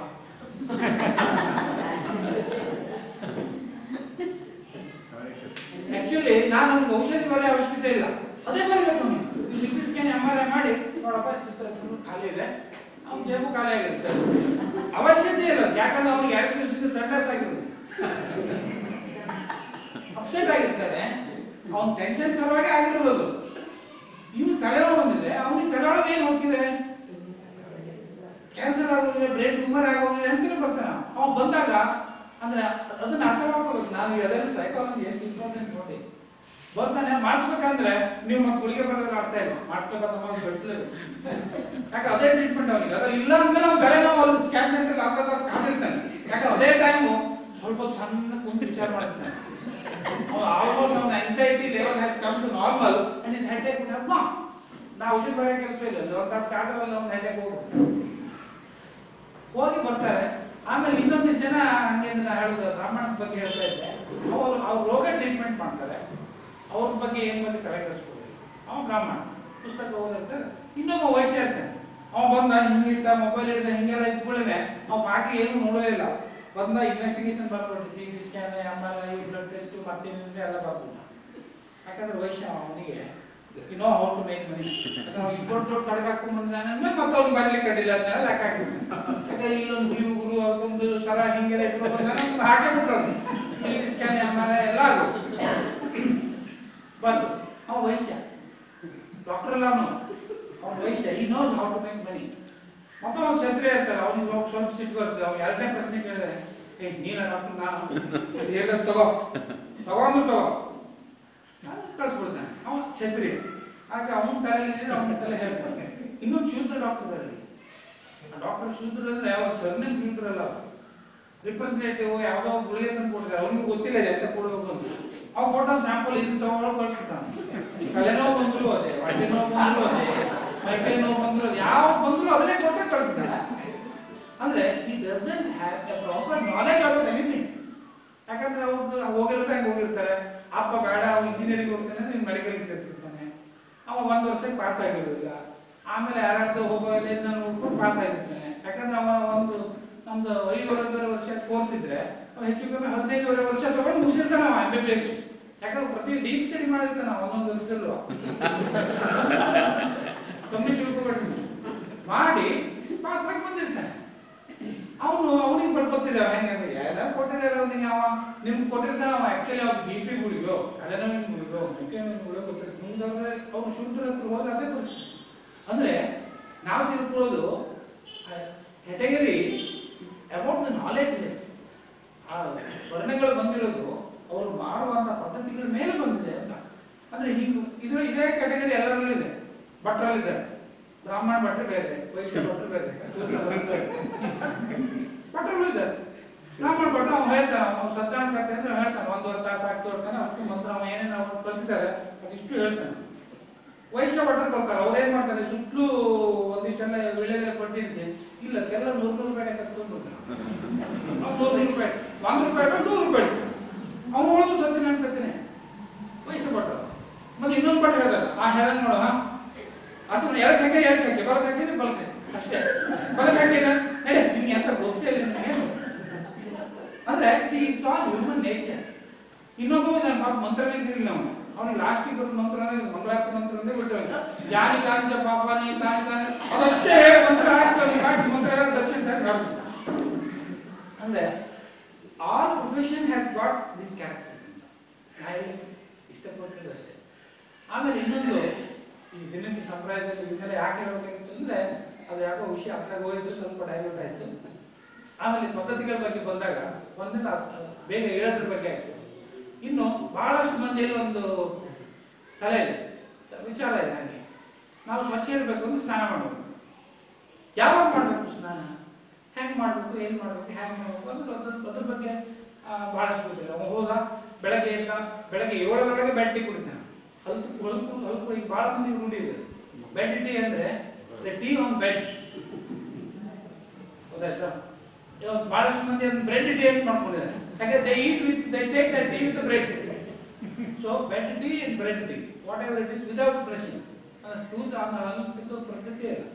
ಆಕ್ಚುಲಿ ನಾನು ಅವ್ನಿಗೆ ಔಷಧಿ ಬರೋ ಅವಶ್ಯಕತೆ ಇಲ್ಲ ಅದೇ ಬರಬೇಕು ನೀವು ನೀವು C T scan M R I ಮಾಡಿ ನೋಡಪ್ಪ ಚಿತ್ರ ಫುಲ್ ಖಾಲಿ ಇದೆ ಅವ್ನ ಜೇಬು ಖಾಲಿ ಆಗಿರುತ್ತೆ ಅವಶ್ಯಕತೆ ಇಲ್ಲ ಯಾಕಂದ್ರೆ ಅವ್ನಿಗೆ ಆಕ್ಸಿಡೆಂಟ್ ಸಂಡಾಸ್ ಆಗಿರುತ್ತೆ ಅಪ್ಸೆಟ್ ಆಗಿರ್ತಾರೆ ಅವ್ನ ಟೆನ್ಷನ್ ಸಲುವಾಗಿ ಆಗಿರೋದು ಇವ್ನು ತಲೆನೋವು ಬಂದಿದೆ ಅವನಿಗೆ ತಲೆಯೊಳಗೆ ಏನು ಹೋಗ್ತಿದೆ ಕ್ಯಾನ್ಸರ್ ಆಗೋಗಿದೆ ಬ್ರೈನ್ ಟ್ಯೂಮರ್ ಆಗೋಗಿದೆ ಅಂತಾನೆ ಬರ್ತಾನೆ ಅವ ಬಂದಾಗ ಅಂದ್ರೆ ಅದನ್ನ ಅರ್ಥ ಮಾಡ್ಕೋಬೇಕು ನಾವು ಅದೆಲ್ಲ ಸೈಕಾಲಜಿ ಎಷ್ಟು ಇಂಪಾರ್ಟೆಂಟ್ ನೋಡಿ ಬರ್ತಾನೆ ಮಾಡಿಸ್ಬೇಕಂದ್ರೆ ನೀವು ಮತ್ತೆ ಗುಳಿಗೆ ಬರೋದ್ರ ಅರ್ಥ ಇಲ್ಲ ಮಾಡಿಸ್ಬೇಕಂತ ನಮಗೆ ಬೆಳೆಸಲೇಬೇಕು ಯಾಕೆ ಅದೇ ಟ್ರೀಟ್ಮೆಂಟ್ ಅವನಿಗೆ ಅದ್ರ ಇಲ್ಲ ಅಂದ್ಮೇಲೆ ಅವ್ನು ಬೇರೆ ನಾವು ಅಲ್ಲಿ ಸ್ಕ್ಯಾನ್ ಸೆಂಟರ್ ಅರ್ಧ ತಾಸು ಕಾದಿರ್ತಾನೆ ಯಾಕೆ ಅದೇ ಟೈಮು ಸ್ವಲ್ಪ ಸಣ್ಣ ಕುಂತು ವಿಚಾರ ಮಾಡ್ತಾನೆ ಆಲ್ಮೋಸ್ಟ್ ಅವನ anxiety level has come to normal and is headache ನಾ ನಾವು ಔಷಧಿ ಬರೋ ಕೆಲಸ ಇಲ್ಲ ಒಂದು ತಾಸು ಕಾಟಲ್ಲಿ ಅವ್ನು ಹೆಡ್ ಏಕ್ ಹೋಗ್ಬೇಕು ಹೋಗಿ ಬರ್ತಾರೆ ಆಮೇಲೆ ಇನ್ನೊಂದಿಷ್ಟು ಜನ ಹಂಗೆ ಅಂದ್ರೆ ನಾ ಹೇಳುದು ಬ್ರಾಹ್ಮಣದ ಬಗ್ಗೆ ಹೇಳ್ತಾ ಇದ್ದೆ ಅವರು ಅವ್ರ ರೋಗ ಟ್ರೀಟ್ಮೆಂಟ್ ಮಾಡ್ತಾರೆ ಅವ್ರ ಬಗ್ಗೆ ಏನ್ ಬಗ್ಗೆ ತಲೆ ಕೆಡಿಸ್ಕೊಳ್ಳಿ ಅವ ಬ್ರಾಹ್ಮಣ ಪುಸ್ತಕ ಓದಿರ್ತಾರೆ ಇನ್ನೊಬ್ಬ ವಯಸ್ಸೇ ಇರ್ತಾನೆ ಅವ ಬಂದ ಹಿಂಗಿಟ್ಟ ಮೊಬೈಲ್ ಇಟ್ಟ ಹಿಂಗೆಲ್ಲ ಇದ್ಕೊಳ್ಳೇನೆ ಅವ ಬಾಕಿ ಏನು ನೋಡೋದೇ ಇಲ್ಲ ಬಂದ ಇನ್ವೆಸ್ಟಿಗೇಷನ್ ಬರ್ಬಿಟ್ಟು C T scan M R I blood test ಮತ್ತೇನಿದ್ರೆ ಎಲ್ಲ ಬರ್ಬಿಟ್ಟ ಯಾಕಂದ್ರೆ ವಯಸ್ಸು ಅವನಿಗೆ know how to make money ಇಷ್ಟು ದೊಡ್ಡ ದೊಡ್ಡ ಕಡೆಗೆ ಹಾಕೊಂಡ್ ಬಂದಾನೆ ಅಂದ್ರೆ ಮತ್ತೆ ಅವ್ನಿಗೆ ಬರ್ಲಿಕ್ಕೆ ಅಡ್ಡಿಲ್ಲ ಅಂತ ಹೇಳಿ ಲೆಕ್ಕ ಹಾಕಿಬಿಟ್ಟು ಯಾಕಂದ್ರೆ ಇಲ್ಲೊಂದು ಹುಲಿ ಉಗುರು ಅದೊಂದು ಸರ ಹಿಂಗೆಲ್ಲ ಇಟ್ಕೊಂಡು ಬಂದಾನೆ ಹಾಕೇ ಬಿಟ್ರು C T scan M R I ಎಲ್ಲ ಅದು ಬಂದು ಅವ ವೈಶ್ಯ ಡಾಕ್ಟರ್ ಎಲ್ಲ ಅವನು ಅವ್ನ ವೈಶ್ಯ ಈ knows how to make money ಮತ್ತೆ ಅವ್ನು ಕ್ಷತ್ರಿಯ ಇರ್ತಾರೆ ಅವ್ನಿಗೆ ಹೋಗಿ ಸ್ವಲ್ಪ ಸಿಟ್ಟು ಬರ್ತದೆ ಅವ್ನು ಎರಡನೇ ಪ್ರಶ್ನೆ ಕೇಳಿದ್ರೆ ಏ ನೀನ ಡಾಕ್ಟರ್ ನಾನು ಹೇಗಸ್ ತಗೋ ತಗೊಂಡು ತಗೋ ನಾನು ಕಳ್ಸ್ಬಿಡ್ತಾನೆ ಅವ ಕ್ಷತ್ರಿಯ ಆಗ ಅವನ ತಲೆಯಲ್ಲಿ ಅವನ ತಲೆ ಹೇಳ್ತಾನೆ ಇನ್ನೊಂದು ಶುದ್ಧ ಡಾಕ್ಟರ್ ಅಲ್ಲಿ ಡಾಕ್ಟರ್ ಶೂದ್ರ ಅಂದ್ರೆ ಅವ್ರ ಸರ್ನೇಮ್ ಶೂದ್ರ ಅಲ್ಲ ರಿಪ್ರೆಸೆಂಟೇಟಿವ್ ಯಾವ್ದೋ ಒಂದು ಗುಳಿಗೆ ತಂದು ಕೊಟ್ಟಿದ್ದಾರೆ ಅವ್ನಿಗೆ ಗೊತ್ತಿಲ್ಲ ಇದು ಎಂತ ಕೊಡಬೇಕು ಅಂತ ಅವ್ ಫೋಟೋ ಸ್ಯಾಂಪಲ್ ಇದು ತಗೊಂಡು ಕಳ್ಸ್ಬಿಟ್ಟಾನೆ ತಲೆನೋವು ಬಂದ್ರು ಅದೇ ಹೊಟ್ಟೆ ನೋವು ಬಂದ್ರು ಅದೇ ಮೈಕೈ ನೋವು ಬಂದ್ರು ಅದೇ ಯಾವ ಬಂದ್ರು ಅದನ್ನೇ ಕೊಟ್ಟೆ ಕಳಿಸ್ತಾನೆ ಅಂದ್ರೆ ಈ doesn't have the proper knowledge about anything ಯಾಕಂದ್ರೆ ಅವ್ರು ಹೋಗಿರ್ತಾರೆ ಹಂಗೆ ಹೋಗಿರ್ತಾರೆ ಅಪ್ಪ ಬೇಡ ಅವ್ನು ಇಂಜಿನಿಯರಿಂಗ್ ಹೋಗ್ತಾನೆ ಅಂದ್ರೆ ಮೆಡಿಕಲ್ ಸೇರಿಸಿರ್ತಾನೆ ಅವ ಒಂದು ವರ್ಷಕ್ಕೆ ಪಾಸ್ ಆಗಿರೋದಿಲ್ಲ ಆಮೇಲೆ ಯಾರಾದ್ರೂ ಹೋಗೋ ನಾನು ನೋಡ್ಕೊಂಡು ಪಾಸ್ ಆಗಿರ್ತಾನೆ ಯಾಕಂದ್ರೆ ಅವ ಒಂದು ನಮ್ದು ಐದೂವರೆ ವರ್ಷ ಕೋರ್ಸ್ ಇದ್ರೆ ಅವ ಹೆಚ್ಚು ಕಮ್ಮಿ ಹದಿನೈದುವರೆ ವರ್ಷ ತಗೊಂಡು ಮುಗಿಸಿರ್ತಾನೆ ಅವ ಎಂ ಬಿ ಬಿ ಎಸ್ ಯಾಕಂದ್ರೆ ಪ್ರತಿ ಡೀಪ್ ಸ್ಟಡಿ ಮಾಡಿರ್ತಾನೆ ಅವ ಒಂದೊಂದು ವರ್ಷದಲ್ಲೂ ಕಮ್ಮಿ ತಿಳ್ಕೊಬೇಡ್ರಿ ಮಾಡಿ ಪಾಸ್ ಆಗಿ ಬಂದಿರ್ತಾನೆ ಅವನು ಅವನಿಗೆ ಬರ್ಕೊತಿದ್ದಾವ ಹೆಂಗಂದ್ರೆ ಯಾರು ಕೊಟ್ಟಿದ್ದಾರೆ ಅವನಿಗೆ ಅವ ನಿಮ್ಗೆ ಕೊಟ್ಟಿರ್ತಾನೆ ಅವ ಆಕ್ಚುಲಿ ಅವ್ರು ಬಿ ಪಿ ಗುಳಿಗೋ ತಲೆನೋವಿನ ಗುಳಿಗೋ ಮುಖ್ಯమైన ಗುಳಿಗೋ ಗೊತ್ತಿರುತ್ತೆ ಮುಂದಾದ್ರೆ ಅವ್ರು ಶುದ್ಧರ ಹತ್ರ ಹೋದ್ರೆ ಅದೇ ಪರಿಸ್ಥಿತಿ ಅಂದ್ರೆ ನಾವು ತಿಳ್ಕೊಳ್ಳೋದು category is about the knowledge ಆ ವರ್ಣಗಳು ಬಂದಿರೋದು ಅವರು ಮಾಡುವಂತ ಪದ್ಧತಿಗಳ ಮೇಲೆ ಬಂದಿದೆ ಅಂತ ಅಂದ್ರೆ ಹೀಗೆ ಇದು ಇದೇ ಕ್ಯಾಟಗರಿ ಎಲ್ಲರಲ್ಲೂ ಇದೆ ಭಟ್ರಲ್ಲಿದ್ದಾರೆ ಬ್ರಾಹ್ಮಣ ಭಟ್ರು ಬೇರೆ ವೈಶ್ಯ ಭಟ್ರು ಬೇರೆ ಶೂದ್ರ ಭಟ್ರು ಬೇರೆ. ಭಟ್ರುಗಳು ಇದ್ದಾರೆ ಬ್ರಾಹ್ಮಣ ಭಟ್ರು ಅವ್ನು ಹೇಳ್ತಾನೆ ಅವ್ನು ಸತ್ಯಾನ ಕಥೆ ಅಂದ್ರೆ ಹೇಳ್ತಾನೆ ಒಂದೂವರೆ ತಾಸು ಆಗ್ತಾ ಇರ್ತಾನೆ ಅಷ್ಟು ಮಂತ್ರ ಅವ ಏನೇನು ಅವ್ರು ಕಲಿಸಿದ್ದಾರೆ ಅದಿಷ್ಟು ಹೇಳ್ತಾನೆ ವೈಶ್ಯ ಭಟ್ರು ಬರ್ತಾರೆ ಅವ್ರು ಏನ್ ಮಾಡ್ತಾರೆ ಸುತ್ತಲೂ ಒಂದಿಷ್ಟೆಲ್ಲ ವಿಳೆದೆಲ್ಲ ಪಟ್ಟಿರಿಸಿ ಇಲ್ಲ ಕೆಲ ನೂರು ನೂರು ರೂಪಾಯಿ ಕಟ್ಕೊಂಡು ಬರ್ತಾರೆ ಅವ್ನು ನೂರು ರೂಪಾಯಿ ಒಂದು ರೂಪಾಯಿ ಬೇಡ, ನೂರು ರೂಪಾಯಿ ಅವ್ನು ನೋಡೋದು ಸತ್ಯ ನಾನು ಕತ್ತೀನಿ ವಯಸ್ಸು ಭಟ್ರು ಮತ್ತೆ ಇನ್ನೊಂದು ಭಟ್ರು ಹೇಳ್ತಾರೆ ಆ ಹೇಳಂಗ್ ನೋಡುವ ಆಚೆ ಎಡಕ್ಕೆ ಹಾಕಿ ಎಡಕ್ಕೆ ಹಾಕಿ ಬಲಕ್ಕೆ ಹಾಕಿದ್ರೆ ಬಲಕ್ಕೆ ಅಷ್ಟೇ ಬಲಕ್ಕೆ ಹಾಕಿದ್ರೆ ನಡೆ ನಿಮ್ಗೆ ಎಂತ ಗೊತ್ತೇ ಇಲ್ಲ ನಿಮಗೆ ಅಂದ್ರೆ see it's all human nature ಇನ್ನೊಬ್ಬ ನನ್ನ ಪಾಪ ಮಂತ್ರನೇ ತಿರುಗಿಲ್ಲ ಅವನು ಅವನು ಲಾಸ್ಟಿಗೆ ಬರೋ ಮಂತ್ರ ಅಂದ್ರೆ ಮಂಗಳಾರತಿ ಮಂತ್ರ ಅಂದ್ರೆ ಬಿಟ್ಟು ಜಾನಿ ಕಾಂಚ ಪಾಪಾನಿ ತಾನಿ ತಾನಿ ಅದಷ್ಟೇ ಮಂತ್ರ ಹಾಕ್ಸಿ ಹಾಕ್ಸಿ ಮಂತ್ರ ಎಲ್ಲ ದಕ್ಷಿಣ ಸೈಡ್ ಹಾಕ್ಸಿ ಅಂದ್ರೆ all profession has got this characters ನಾ ಹೇಳಿ ಇಷ್ಟಪಟ್ಟಿದ್ದು ಅಷ್ಟೇ ಆಮೇಲೆ ಇನ್ನೊಂದು ಈ ದಿನಕ್ಕೆ ಸಂಪ್ರದಾಯದಲ್ಲಿ ಇದನ್ನೆಲ್ಲ ಯಾಕೆ ಹೇಳ್ಬೇಕಾಗಿತ್ತು ಅಂದ್ರೆ ಅದು ಯಾಕೋ ವಿಷಯ ಅರ್ಥ ಹೋಯ್ತು ಸ್ವಲ್ಪ ಡೈವರ್ಟ್ ಆಯ್ತು ಆಮೇಲೆ ಪದ್ಧತಿಗಳ ಬಗ್ಗೆ ಬಂದಾಗ ಒಂದಿನ ಬೇಗ ಹೇಳೋದ್ರ ಬಗ್ಗೆ ಆಯ್ತು ಇನ್ನು ಬಹಳಷ್ಟು ಮಂದಿಯಲ್ಲಿ ಒಂದು ತಲೆ ಇದೆ ವಿಚಾರ ಇದೆ ಹಾಗೆ ನಾವು ಸ್ವಚ್ಛ ಇರಬೇಕು ಅಂದ್ರೆ ಸ್ನಾನ ಮಾಡಬೇಕು ಯಾವಾಗ ಮಾಡಬೇಕು ಸ್ನಾನ ಹೆಂಗ್ ಮಾಡಬೇಕು ಏನ್ ಮಾಡಬೇಕು ಹ್ಯಾಂಗ್ ಮಾಡಬೇಕು ಅಂದ್ರೆ ಅದ್ರ ಅದ್ರ ಬಗ್ಗೆ ಆ, ಬಹಳಷ್ಟು ಗೊತ್ತಿಲ್ಲ ಅವ ಹೋದ ಬೆಳಗ್ಗೆ ಎದ್ದ ಬೆಳಗ್ಗೆ ಏಳರೊಳಗೆ ಬೆಡ್ ಟೀ ಕುಡಿತಾನೆ ಹಲ್ಕು ಹೊಲ್ಕು ಹಲ್ಕು ಈಗ ಬಹಳ ಮಂದಿ ರೂಢಿ ಇದೆ ಬೆಡ್ ಟೀ ಅಂದ್ರೆ ಟೀ ಆನ್ ಬೆಡ್ ಗೊತ್ತಾಯ್ತಾ ಇವಾಗ ಬಹಳಷ್ಟು ಮಂದಿ ಅದನ್ನ ಬ್ರೆಡ್ ಟೀ ಅಂತ ಮಾಡ್ಕೊಂಡಿದ್ದಾರೆ ಯಾಕಂದ್ರೆ they eat with they take the tea with bread so bed tea and bread tea whatever it is without brushing tooth on ಹಲ್ಲು ತಿನ್ನೋ ಪ್ರಕೃತಿ ಇಲ್ಲ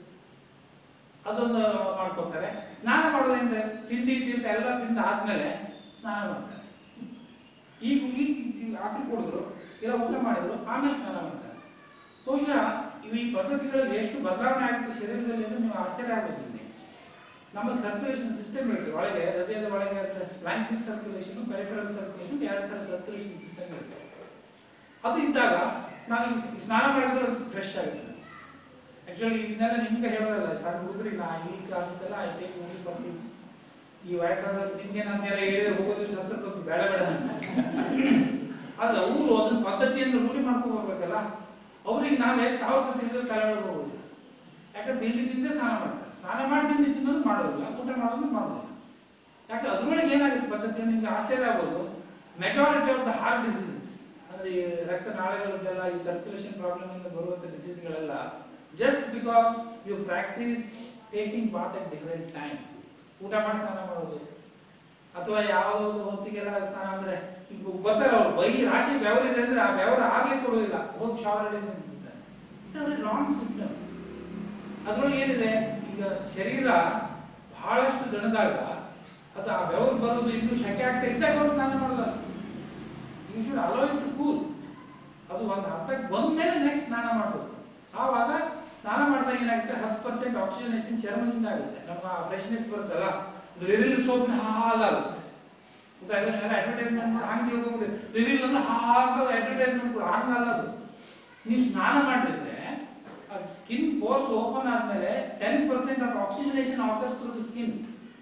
ಅದೊಂದು ಮಾಡ್ಕೊತಾರೆ ಸ್ನಾನ ಮಾಡೋದ್ರಿಂದ ತಿಂಡಿ ತಿಂದ ಎಲ್ಲ ತಿಂದ ಆದ್ಮೇಲೆ ಸ್ನಾನ ಮಾಡ್ತಾರೆ ಈಗ ಈಗ ಈಗ ಆಸೆ ಕುಡಿದ್ರು ಇಲ್ಲ ಊಟ ಮಾಡಿದ್ರು ಆಮೇಲೆ ಸ್ನಾನ ಮಾಡ್ತಾರೆ ಬಹುಶಃ ಇವು ಈ ಪದ್ಧತಿಗಳಲ್ಲಿ ಎಷ್ಟು ಬದಲಾವಣೆ ಆಗುತ್ತೆ ಶರೀರದಲ್ಲಿ ಅಂದ್ರೆ ನೀವು ಆಶ್ಚರ್ಯ ಆಗೋದಿಲ್ಲ ನಮ್ಮಲ್ಲಿ ಸರ್ಕ್ಯುಲೇಷನ್ ಸಿಸ್ಟಮ್ ಇರುತ್ತೆ ಒಳಗೆ ಹೃದಯದ ಒಳಗೆ ಸ್ಪ್ಲಾಂಕಿಂಗ್ ಸರ್ಕ್ಯುಲೇಷನ್ ಪೆರಿಫರಲ್ ಸರ್ಕ್ಯುಲೇಷನ್ ಎರಡು ಥರ ಸರ್ಕ್ಯುಲೇಷನ್ ಸಿಸ್ಟಮ್ ಇರುತ್ತೆ ಅದು ಇದ್ದಾಗ ನಾವು ಈ ಸ್ನಾನ ಮಾಡಿದ್ರೆ ಫ್ರೆಶ್ ಆಗುತ್ತೆ ಆಕ್ಚುಲಿ ಇದನ್ನೆಲ್ಲ ನಿಮ್ಗೆ ಹೇಳೋದಲ್ಲ ಸಣ್ಣ ಹುಡುಗರಿಗೆ ನಾ ಈ ಕ್ಲಾಸಸ್ ಎಲ್ಲ I take only for kids ಈ ವಯಸ್ಸಾದ ನಿಮ್ಗೆ ನಮ್ಗೆಲ್ಲ ಹೇಳಿದ್ರೆ ಹೋಗೋದು ಸತ್ರ ಬೇಡ ಬೇಡ ಅಂತ. ಆದ್ರೆ ಅವರು ಅದನ್ನ ಪದ್ಧತಿಯನ್ನು ರೂಢಿ ಮಾಡ್ಕೊಂಡು ಹೋಗ್ಬೇಕಲ್ಲ ಅವ್ರಿಗೆ ನಾವು ಎಷ್ಟು ಸಾವಿರ ಸತಿ ಇದ್ರೆ ತಲೆ ಒಳಗೆ ಹೋಗೋದಿಲ್ಲ ಯಾಕಂದ್ರೆ ತಿಂಡಿ ತಿಂದೇ ಸ್ನಾನ ಮಾಡ್ತಾರೆ ಸ್ನಾನ ಮಾಡಿ ತಿಂಡಿ ತಿನ್ನೋದು ಮಾಡೋದಿಲ್ಲ ಊಟ ಮಾಡೋದು ಮಾಡೋದಿಲ್ಲ ಯಾಕೆ ಅದ್ರೊಳಗೆ ಏನಾಗುತ್ತೆ ಪದ್ಧತಿ ನಿಮ್ಗೆ ಆಶ್ಚರ್ಯ ಆಗ್ಬೋದು majority of the heart diseases ಅಂದ್ರೆ ಈ ರಕ್ತನಾಳಗಳದ್ದೆಲ್ಲ ಈ ಸರ್ಕ್ಯುಲೇಷನ್ ಪ್ರಾಬ್ಲಮ್ ಇಂದ ಬರುವಂತ ಡಿಸೀಸ್ಗಳೆಲ್ಲ just because you practice taking bath at different time ಊಟ ಮಾಡಿ ಸ್ನಾನ ಮಾಡೋದು ಅಥವಾ ಯಾವುದೋ ಒಂದು ಹೊತ್ತಿಗೆಲ್ಲ ಸ್ನಾನ ಅಂದ್ರೆ ಈಗ ಗೊತ್ತಾರ ಅವ್ರು ಬೈ ರಾಶಿ ಬೆವರಿದೆ ಅಂದ್ರೆ ಆ ಬೆವರು ಆಗ್ಲಿಕ್ಕೆ ಕೊಡೋದಿಲ್ಲ ಹೋಗಿ ಶಾವರ್ ಇಟ್ಸ್ ರಾಂಗ್ ಸಿಸ್ಟಮ್ ಅದ್ರೊಳಗೆ ಏನಿದೆ ಈಗ ಶರೀರ ಬಹಳಷ್ಟು ದಣದಾಗ ಅದು ಆ ಬೆವರು ಬರೋದು ಇನ್ನೂ ಶಕೆ ಆಗ್ತಾ ಇದ್ದಾಗ ಅವ್ರು ಸ್ನಾನ ಮಾಡಲ್ಲ you should allow it to cool ಅದು ಒಂದು ಹತ್ತಕ್ಕೆ ಬಂದ್ಮೇಲೆ ನೆಕ್ಸ್ಟ್ ಸ್ನಾನ ಮಾಡ್ಬೋದು ಆವಾಗ ಸ್ನಾನ ಮಾಡಿದಾಗ ಏನಾಗುತ್ತೆ ಹತ್ತು ಪರ್ಸೆಂಟ್ ಆಕ್ಸಿಜನೇಷನ್ ಚರ್ಮದಿಂದ ಆಗುತ್ತೆ ನಮ್ಮ ಫ್ರೆಶ್ನೆಸ್ ಬರುತ್ತಲ್ಲ ಲಿರಿಲ್ ಸೋಪ್ ಹಾಲ ಅಡ್ವರ್ಟೈಸ್ಮೆಂಟ್ ಹಂಗೆ ತಿಳ್ಕೊಂಡ್ಬಿಡಿ ಲಿರಿಲ್ ಅಂದ್ರೆ ಹಾಗ ಅಡ್ವರ್ಟೈಸ್ಮೆಂಟ್ ಹಂಗಲ್ಲ ಅದು ನೀವು ಸ್ನಾನ ಮಾಡಿದ್ರೆ ಸ್ಕಿನ್ ಪೋರ್ಸ್ ಓಪನ್ ಆದ್ಮೇಲೆ ten percent of oxygenation offers through the skin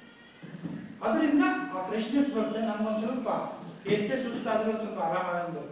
ಅದರಿಂದ ಆ ಫ್ರೆಶ್ನೆಸ್ ಬರುತ್ತೆ ನಮ್ಗೊಂದು ಸ್ವಲ್ಪ ಎಷ್ಟೇ ಸುಸ್ತಾದ್ರೂ ಒಂದ್ ಸ್ವಲ್ಪ ಆರಾಮಾಗಿ ಬರುತ್ತೆ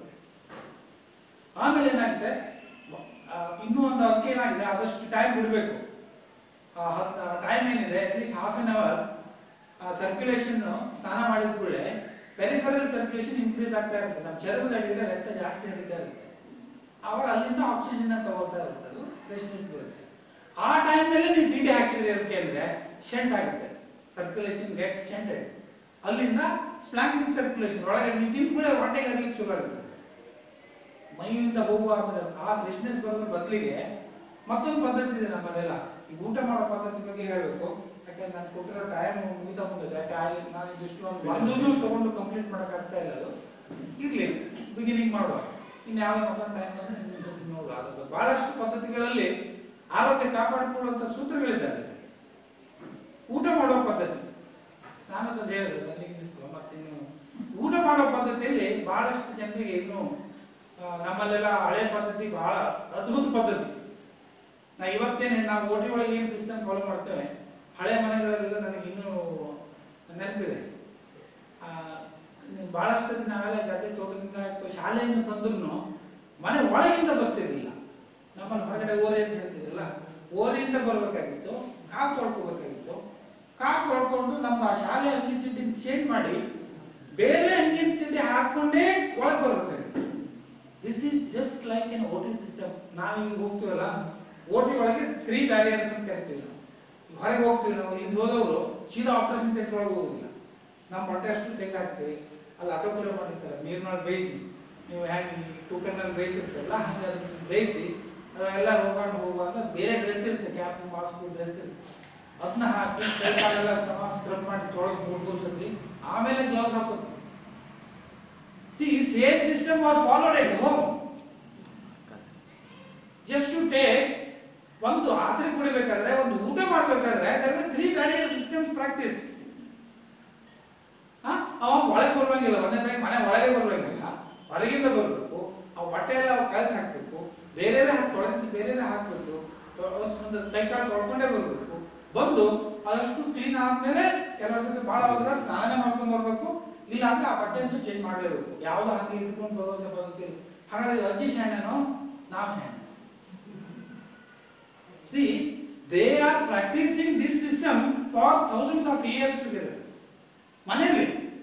ಆಮೇಲೆ ಏನಾಗುತ್ತೆ ಆ, ಇನ್ನೂ ಒಂದು ಅದಕ್ಕೆ ಏನಾಗಿದೆ ಆದಷ್ಟು ಟೈಮ್ ಬಿಡಬೇಕು ಟೈಮ್ ಏನಿದೆ at least half an hour circulation ಸ್ನಾನ ಮಾಡಿದ ಕೂಡಲೇ ಪೆರಿಫರಲ್ ಸರ್ಕ್ಯುಲೇಷನ್ ಇನ್ಕ್ರೀಸ್ ಆಗ್ತಾ ಇರುತ್ತೆ ನಮ್ಮ ಚರ್ಮದಲ್ಲಿರೋ ರಕ್ತ ಜಾಸ್ತಿ ಹರಿತಾ ಇರುತ್ತೆ ಆವಾಗ ಅಲ್ಲಿಂದ ಆಕ್ಸಿಜನ್ ತಗೊಳ್ತಾ ಇರುತ್ತೆ ಅದು ಫ್ರೆಶ್ನೆಸ್ ಬರುತ್ತೆ ಆ ಟೈಮ್ನಲ್ಲಿ ನೀವು ತಿಂಡಿ ಹಾಕಿದ್ರಿ ಅಂತ ಕೇಳಿದ್ರೆ ಶೆಂಟ್ ಆಗುತ್ತೆ ಸರ್ಕ್ಯುಲೇಷನ್ ಗೆಟ್ಸ್ ಶೆಂಟೆಡ್ ಅಲ್ಲಿಂದ ಸ್ಪ್ಲಾಂಕಿಂಗ್ ಸರ್ಕ್ಯುಲೇಷನ್ ಒಳಗೆ ನೀವು ತಿಂದ ಕೂಡ ಹೊಟ್ಟೆಗೆ ಹರ್ಲಿಕ್ಕೆ ಶುರು ಆಗುತ್ತೆ ಮೈಯಿಂದ ಹೋಗುವ ಆ ಫ್ರೆಶ್ನೆಸ್ ಬರೋದ್ರ ಬದಲಿಗೆ ಮತ್ತೊಂದು ಪದ್ಧತಿ ಇದೆ ನಮ್ಮಲ್ಲೆಲ್ಲ ಈ ಊಟ ಮಾಡೋ ಪದ್ಧತಿ ಬಗ್ಗೆ ಹೇಳಬೇಕು ಯಾಕಂದ್ರೆ ನಾನು ಕೊಟ್ಟಿರೋ ಟೈಮ್ ಮುಗಿದ ಮುಂದೆ ಯಾಕೆ ಆ- ನಾನು ಇದಿಷ್ಟು ಒಂದು ಒಂದನ್ನು ತಗೊಂಡು ಕಂಪ್ಲೀಟ್ ಮಾಡಕ್ ಆಗ್ತಾ ಇಲ್ಲ ಅದು ಇರ್ಲಿ ಬಿಗಿನಿಂಗ್ ಮಾಡುವ ಇನ್ನು ಯಾವ ಮತ್ತೊಂದು ಟೈಮ್ ಬಂದ್ರೆ ಇನ್ನೊಂದು ಸ್ವಲ್ಪ ನೋಡುವ ಅದು ಬಹಳಷ್ಟು ಪದ್ಧತಿಗಳಲ್ಲಿ ಆರೋಗ್ಯ ಕಾಪಾಡಿಕೊಳ್ಳುವಂತ ಸೂತ್ರಗಳಿದ್ದಾವೆ ಊಟ ಮಾಡೋ ಪದ್ಧತಿ ಸ್ನಾನದ ಹೇಳಿದ್ರೆ ಅಲ್ಲಿಗೆ ನಿಲ್ಲಿಸುವ ಮತ್ತಿನ್ನು ಊಟ ಮಾಡೋ ಪದ್ಧತಿಯಲ್ಲಿ ಬಹಳಷ್ಟು ಜನರಿಗೆ ಇನ್ನು ಆ, ನಮ್ಮಲ್ಲೆಲ್ಲ ಹಳೆ ಪದ್ಧತಿ ಬಹಳ ಅದ್ಭುತ ಪದ್ಧತಿ ನಾ ಇವತ್ತೇನೆ ನಾವು ಓಟಿ ಒಳಗೆ ಏನು ಸಿಸ್ಟಮ್ ಫಾಲೋ ಮಾಡ್ತೇವೆ ಹಳೆ ಮನೆಗಳಲ್ಲೆಲ್ಲ ನನಗೆ ಇನ್ನೂ ನೆನಪಿದೆ ಆ, ನೀವು ಬಹಳಷ್ಟು ಸತಿ ನಾವೆಲ್ಲ ಗದ್ದೆ ತೋಟದಿಂದ ಆಯ್ತು ಶಾಲೆಯಿಂದ ಬಂದ್ರು ಮನೆ ಒಳಗಿಂದ ಬರ್ತಿರ್ಲಿಲ್ಲ ನಮ್ಮಲ್ಲಿ ಹೊರಗಡೆ ಓರೆ ಅಂತ ಹೇಳ್ತಿದ್ರಲ್ಲ ಓರೆಯಿಂದ ಬರ್ಬೇಕಾಗಿತ್ತು ಕಾಕ್ ತೊಳ್ಕೊಬೇಕಾಗಿತ್ತು ಕಾಕ್ ತೊಳ್ಕೊಂಡು ನಮ್ಮ ಶಾಲೆ ಅಂಗಿ ಚಡ್ಡಿ ಚೇಂಜ್ ಮಾಡಿ ಬೇರೆ ಅಂಗಿನ ಚಡ್ಡಿ ಹಾಕೊಂಡೇ ಒಳಗೆ ಬರ್ಬೇಕಾಗಿತ್ತು this is just like an OT system ನಾವೀಗ ಹೋಗ್ತೀವಲ್ಲ ಓಟಿ ಒಳಗೆ ತ್ರೀ ಬ್ಯಾರಿಯರ್ಸ್ ಅಂತ ಕರಿತೀವಿ ನಾವು ಈಗ ಹೊರಗೆ ಹೋಗ್ತೀವಿ ನಾವು ಇಲ್ಲಿ ಹೋದವರು ಸೀದಾ ಆಪರೇಷನ್ ಥಿಯೇಟರ್ ಒಳಗೆ ಹೋಗೋದಿಲ್ಲ ನಮ್ಮ ಹೊಟ್ಟೆ ಅಷ್ಟು ತೆಗೆದಾಕ್ತೀವಿ ಅಲ್ಲಿ ಅಟೋಪುರ ಮಾಡಿರ್ತಾರೆ ನೀರಿನೊಳಗೆ ಬೇಯಿಸಿ ನೀವು ಹೇಗೆ ಟೂಕನ್ನಲ್ಲಿ ಬೇಯಿಸಿರ್ತಾರಲ್ಲ ಹಂಗೆ ಅದನ್ನ ಬೇಯಿಸಿ ಎಲ್ಲ ಹೋಗ್ಕೊಂಡು ಹೋಗುವಾಗ ಬೇರೆ ಡ್ರೆಸ್ ಇರುತ್ತೆ ಕ್ಯಾಪ್ ಮಾಸ್ಕ್ ಡ್ರೆಸ್ ಇರುತ್ತೆ ಅದನ್ನ ಹಾಕಿ ಕೈ ಕಾಲೆಲ್ಲ ಸಮ ಸ್ಕ್ರಬ್ ಮಾಡಿ ತೊಳೆದು ಮೂರು ದಿವಸದಲ್ಲಿ ಆಮೇಲೆ ಗ್ಲೌಸ್ ಹಾಕೋದು see same system was followed at home just to take ಒಂದು ಆಸರೆ ಕುಡಿಬೇಕಾದ್ರೆ ಒಂದು ಊಟ ಮಾಡಬೇಕಾದ್ರೆ ತ್ರೀ ಬ್ಯಾರಿಯರ್ ಸಿಸ್ಟಮ್ಸ್ ಪ್ರಾಕ್ಟೀಸ್ ಅವ ಒಳಗೆ ಬರುವಂಗಿಲ್ಲ ಒಂದನೇದಾಗಿ ಮನೆ ಒಳಗೆ ಬರುವಂಗಿಲ್ಲ ಹೊರಗಿಂದ ಬರಬೇಕು ಆ ಬಟ್ಟೆ ಎಲ್ಲ ಕಳ್ಸಿ ಹಾಕ್ಬೇಕು ಬೇರೆ ತೊಳೆದು ಬೇರೆ ಹಾಕ್ಬೇಕು ಒಂದು ಕೈ ಕಾಲು ತೊಳ್ಕೊಂಡೇ ಬರ್ಬೇಕು ಬಂದು ಅದಷ್ಟು ಕ್ಲೀನ್ ಆದ್ಮೇಲೆ ಕೆಲವು ಸತಿ ಬಹಳ ಅವಸರ ಸ್ನಾನ ಮಾಡ್ಕೊಂಡ್ ಬರ್ಬೇಕು ಇಲ್ಲ ಅಂದ್ರೆ ಆ ಬಟ್ಟೆ ಅಂತೂ ಚೇಂಜ್ ಮಾಡಲೇಬೇಕು ಯಾವ್ದು ಹಂಗೆ ಇಟ್ಕೊಂಡು ಬರೋದೇ ಬರೋದಿಲ್ಲ ಹಾಗಾದ್ರೆ ಅಜ್ಜಿ ಶಾಣೆನೋ ನಾವು ಶಾಣೆ See, they are practicing this system for thousands of years together. ಮನೆಯಲ್ಲಿ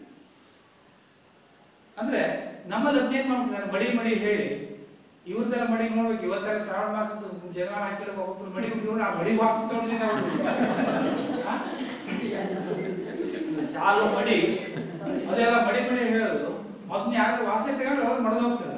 ಅಂದ್ರೆ ನಮ್ಮಲ್ಲಿ ಅಧ್ಯಯನ ಮಾಡ್ತಾರೆ ಮಡಿ ಮಡಿ ಹೇಳಿ ಇವ್ರದೆಲ್ಲ ಮಡಿ ನೋಡ್ಬೇಕು ಇವತ್ತೆಲ್ಲ ಶ್ರಾವಣ ಮಾಸದ ಜನ ಹಾಕಿರೋ ಒಬ್ಬೊಬ್ರು ಮಡಿ ಹುಟ್ಟಿಕೊಂಡು ಆ ಮಡಿ ವಾಸ ತಗೊಂಡು ನಾವು ಆ? ಶಾಲು ಮಡಿ ಅದೆಲ್ಲ ಮಡಿ ಮಡಿ ಹೇಳೋದು ಅದನ್ನ ಯಾರು ವಾಸ ತಗೊಂಡು ಅವ್ರು ಮಡ್ದು ಹೋಗ್ತಾರೆ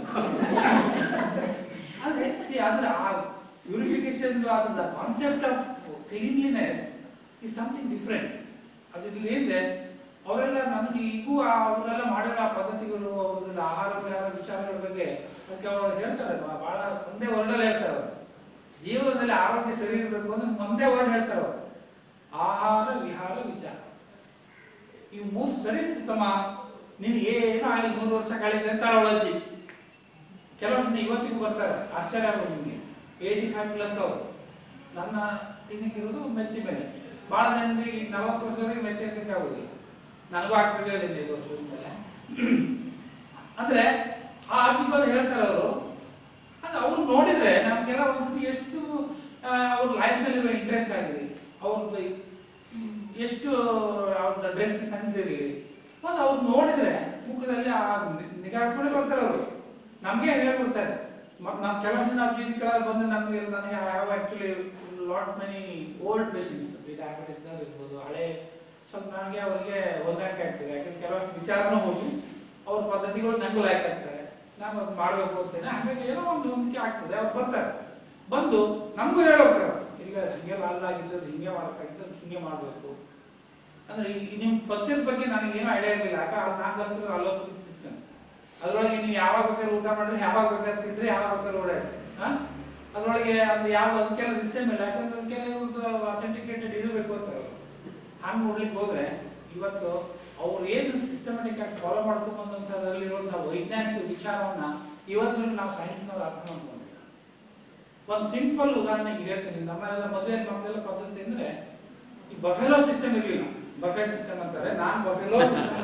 ಆದ್ರೆ see, ಅಂದ್ರೆ ಆ ಪ್ಯೂರಿಫಿಕೇಶನ್ ಆದ concept of cleanliness is something different ಅದ್ರಲ್ಲಿ ಏನಿದೆ ಅವರೆಲ್ಲ ನಮ್ಗೆ ಈಗೂ ಆ- ಅವರೆಲ್ಲ ಮಾಡಿರೋ ಆ ಪದ್ಧತಿಗಳು ಅವ್ರದ್ದು ಆಹಾರ ವಿಹಾರ ವಿಚಾರಗಳ ಬಗ್ಗೆ ಅದಕ್ಕೆ ಅವರು ಹೇಳ್ತಾರೆ ಬಾ- ಬಹಳ ಒಂದೇ ವರ್ಡಲ್ಲಿ ಹೇಳ್ತಾರೆ ಅವರು ಜೀವನದಲ್ಲಿ ಆರೋಗ್ಯ ಸರಿ ಇರಬೇಕು ಅಂದ್ರೆ ಒಂದೇ ವರ್ಡ್ ಹೇಳ್ತಾರೆ ಅವರು ಆಹಾರ ವಿಹಾರ ವಿಚಾರ ಇವು ಮೂರು ಸರಿ ಇತ್ತು ತಮ್ಮ ನೀನು ಏನು ಆಗಲಿ ನೂರು ವರ್ಷ ಕಳೆದ ಅಂತ ಅವಳ ಅಜ್ಜಿ ಕೆಲವು ಜನ ಇವತ್ತಿಗೂ ಬರ್ತಾರೆ ಆಶ್ಚರ್ಯ ಆಗೋದು ನಿಮಗೆ ಏಯ್ಟಿ ಫೈವ್ ಪ್ಲಸ್ ಅವರು ನನ್ನ ಕ್ಲಿನಿಕ್ ಇರೋದು ಮೆತ್ತಿ ಮೇಲೆ ಭಾಳ ಜನರಿಗೆ ನಲವತ್ತು ವರ್ಷದವರೆಗೆ ಮೆತ್ತಿ ಹತ್ತಕ್ಕೆ ಆಗೋದಿಲ್ಲ ನನಗೂ ಆಗ್ತಿರ್ಲಿಲ್ಲ ಐದು ವರ್ಷದ ಮೇಲೆ ಅಂದ್ರೆ ಆ ಅಜ್ಜಿ ಬಂದು ಹೇಳ್ತಾರೆ ಅವರು ಅದು ಅವ್ರು ನೋಡಿದ್ರೆ ನಮ್ಗೆಲ್ಲ ಒಂದ್ಸತಿ ಎಷ್ಟು ಆ, ಅವ್ರ ಲೈಫ್ನಲ್ಲಿ ಇಂಟ್ರೆಸ್ಟ್ ಆಗಿದೆ ಅವ್ರದ್ದು ಹ್ಮ್, ಎಷ್ಟು ಅವ್ರದ್ದು ಡ್ರೆಸ್ ಸೆನ್ಸ್ ಇರಲಿ ಒಂದು ಅವ್ರು ನೋಡಿದ್ರೆ ಮುಖದಲ್ಲಿ ಆ ನಿ- ನಿಗಾ ಇಟ್ಕೊಂಡೇ ಬರ್ತಾರೆ ಅವರು ನಮಗೆ ಹೇಳ್ಬಿಡ್ತಾರೆ ಮ- ನಾವು ಕೆಲವು ಜನ ಕ್ಲಿನಿಕ್ ಬಂದು ನಮಗೆ ನನಗೆ have actually lot many old patients diabetes ಇರ್ಬೋದು ಹಳೆ ಸ್ವಲ್ಪ ನನಗೆ ಅವರಿಗೆ ಹೊಂದಾಣಿಕೆ ಆಗ್ತದೆ ಯಾಕಂದ್ರೆ ಕೆಲವಷ್ಟು ವಿಚಾರನೂ ಹೋಗಿ ಅವ್ರ ಪದ್ಧತಿಗಳು ನಂಗೂ ಲೈಕ್ ಆಗ್ತಾರೆ ನಾನು ಅದು ಮಾಡಬೇಕು ಅಂತೇನೆ ಹಾಗಾಗಿ ಏನೋ ಒಂದು ಹೊಂದಿಕೆ ಆಗ್ತದೆ ಅವ್ರು ಬರ್ತಾರೆ ಬಂದು ನಮಗೂ ಹೇಳೋಗ್ತಾರೆ ಇಲ್ಲ ಹಿಂಗೆಲ್ಲ ಅಲ್ಲ ಆಗಿದ್ದು ಹಿಂಗೆ ಮಾಡೋಕ್ಕಾಗಿದ್ದು ಹಿಂಗೆ ಮಾಡಬೇಕು ಅಂದ್ರೆ ಈ ಈ ನಿಮ್ ಪದ್ಯದ ಬಗ್ಗೆ ನನಗೆ ಏನು ಐಡಿಯಾ ಇರಲಿಲ್ಲ ಯಾಕೆ ಅದು ನಾನು ಕಲ್ತಿರೋ ಅಲೋಪತಿಕ್ ಸಿಸ್ಟಮ್ ಅದ್ರೊಳಗೆ ನೀವು ಯಾವಾಗ ಬೇಕಾದ್ರೆ ಊಟ ಮಾಡ್ರಿ ಯಾವಾಗ ಬೇಕಾದ್ರೆ ತಿನ್ರಿ ಯಾವಾಗ ಬೇಕಾದ್ರೆ ಓಡಾಡಿ ಹಾ ಅದ್ರೊಳಗೆ ಅದು ಯಾವ ಅದಕ್ಕೆಲ್ಲ ಸಿಸ್ಟಮ್ ಇಲ್ಲ ಯಾಕಂದ್ರೆ ಅದಕ್ಕೆಲ್ಲ ಇವ್ರದ್ದು ಅಥೆಂಟಿಕೇಟೆಡ್ ಇರಬೇಕು ಅಂತ ಹಂಗೆ ನೋಡ್ಲಿಕ್ಕೆ ಹೋದ್ರೆ ಇವತ್ತು ಅವ್ರು ಏನು ಸಿಸ್ಟಮೆಟಿಕ್ ಆಗಿ ಫಾಲೋ ಮಾಡ್ಕೊಂಬಂದಂಥದ್ರಲ್ಲಿರುವಂತಹ ವೈಜ್ಞಾನಿಕ ವಿಚಾರವನ್ನ ಇವತ್ತು ನಾವು ಸೈನ್ಸ್ನವ್ರು ಅರ್ಥ ಮಾಡ್ಕೊಂಡಿಲ್ಲ ಒಂದು ಸಿಂಪಲ್ ಉದಾಹರಣೆ ಈಗ ಹೇಳ್ತೀನಿ ನಮ್ಮನೆಲ್ಲ ಮದುವೆ ಮಕ್ಕಳೆಲ್ಲ ಪದ್ಧತಿ ಅಂದ್ರೆ ಈ ಬಫೆಲೋ ಸಿಸ್ಟಮ್ ಇರಲಿಲ್ಲ ಬಫೆ ಸಿಸ್ಟಮ್ ಅಂತಾರೆ ನಾನು ಬಫೆಲೋ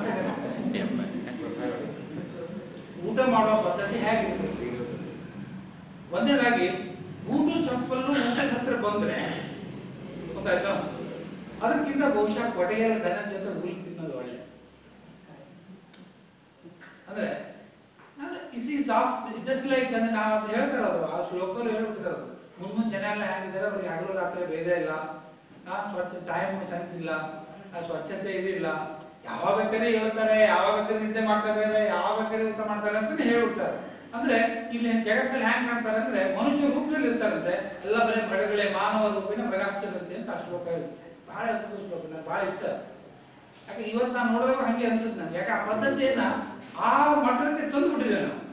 ಊಟ ಮಾಡೋ ಪದ್ಧತಿ ಹೇಗಿರ್ತದೆ ಒಂದನೇದಾಗಿ ಬೂಟು ಚಪ್ಪಲು ಊಟದ ಹತ್ರ ಬಂದ್ರೆ ಗೊತ್ತಾಯ್ತಾ ಅದಕ್ಕಿಂತ ಬಹುಶಃ ಕೊಡೆಯರ ದನ ಜೊತೆ ಹುಲ್ಲು ತಿನ್ನೋದು ಒಳ್ಳೆ ಅಂದ್ರೆ is is of just like ಅಂದ್ರೆ ನಾವು ಅದು ಹೇಳ್ತಾರೆ ಅವರು ಆ ಶ್ಲೋಕಲ್ಲಿ ಹೇಳ್ಬಿಟ್ಟಿದ್ದಾರೆ ಅವರು ಮುಂದ್ ಮುಂದೆ ಜನ ಎಲ್ಲ ಹೇಗಿದ್ದಾರೆ ಅವ್ರಿಗೆ ಹಗಲು ರಾತ್ರಿ ಭೇದ ಇಲ್ಲ ಆ ಸ್ವಚ್ಛ ಟೈಮ್ ಸೆನ್ಸ್ ಇಲ್ಲ ಆ ಸ್ವಚ್ಛತೆ ಇದಿಲ್ಲ ಯಾವಾಗ ಬೇಕಾದ್ರೆ ಹೇಳ್ತಾರೆ ಯಾವಾಗ ಬೇಕಾದ್ರೆ ನಿದ್ದೆ ಮಾಡ್ತಾರೆ ಯಾವಾಗ ಬೇಕಾದ್ರೆ ಊಟ ಮಾಡ್ತಾರೆ ಅಂತಾನೆ ಹೇಳ್ಬಿಡ್ತಾರೆ ಅಂದ್ರೆ ಇಲ್ಲಿ ಜಗತ್ತಲ್ಲಿ ಹ್ಯಾಂಗ್ ಮಾಡ್ತಾರೆ ಅಂದ್ರೆ ಮನುಷ್ಯ ರೂಪದಲ್ಲಿ ಇರ್ತಾರಂತೆ ಎಲ್ಲ ಬರೀ ಮಳೆಗಳೇ ಮಾನವ ರೂಪಿನ ಮೃಗಾಶ್ಚರ್ಯತೆ ಅಂತ ಆ ಶ್ಲೋಕ ಇದೆ ಬಹಳ ಅದ್ಭುತ ಶ್ಲೋಕ ನಂಗೆ ಬಹಳ ಇಷ್ಟ ಯಾಕೆ ಇವತ್ತು ನಾನು ನೋಡಿದಾಗ ಹಂಗೆ ಅನ್ಸುತ್ತೆ ನನಗೆ ಯಾಕೆ ಆ ಪದ್ಧತಿಯನ್ನ ಆ ಮಟ್ಟಕ್ಕೆ ತಂದು ಬಿಟ್ಟಿದ್ದೇವೆ ನಾವು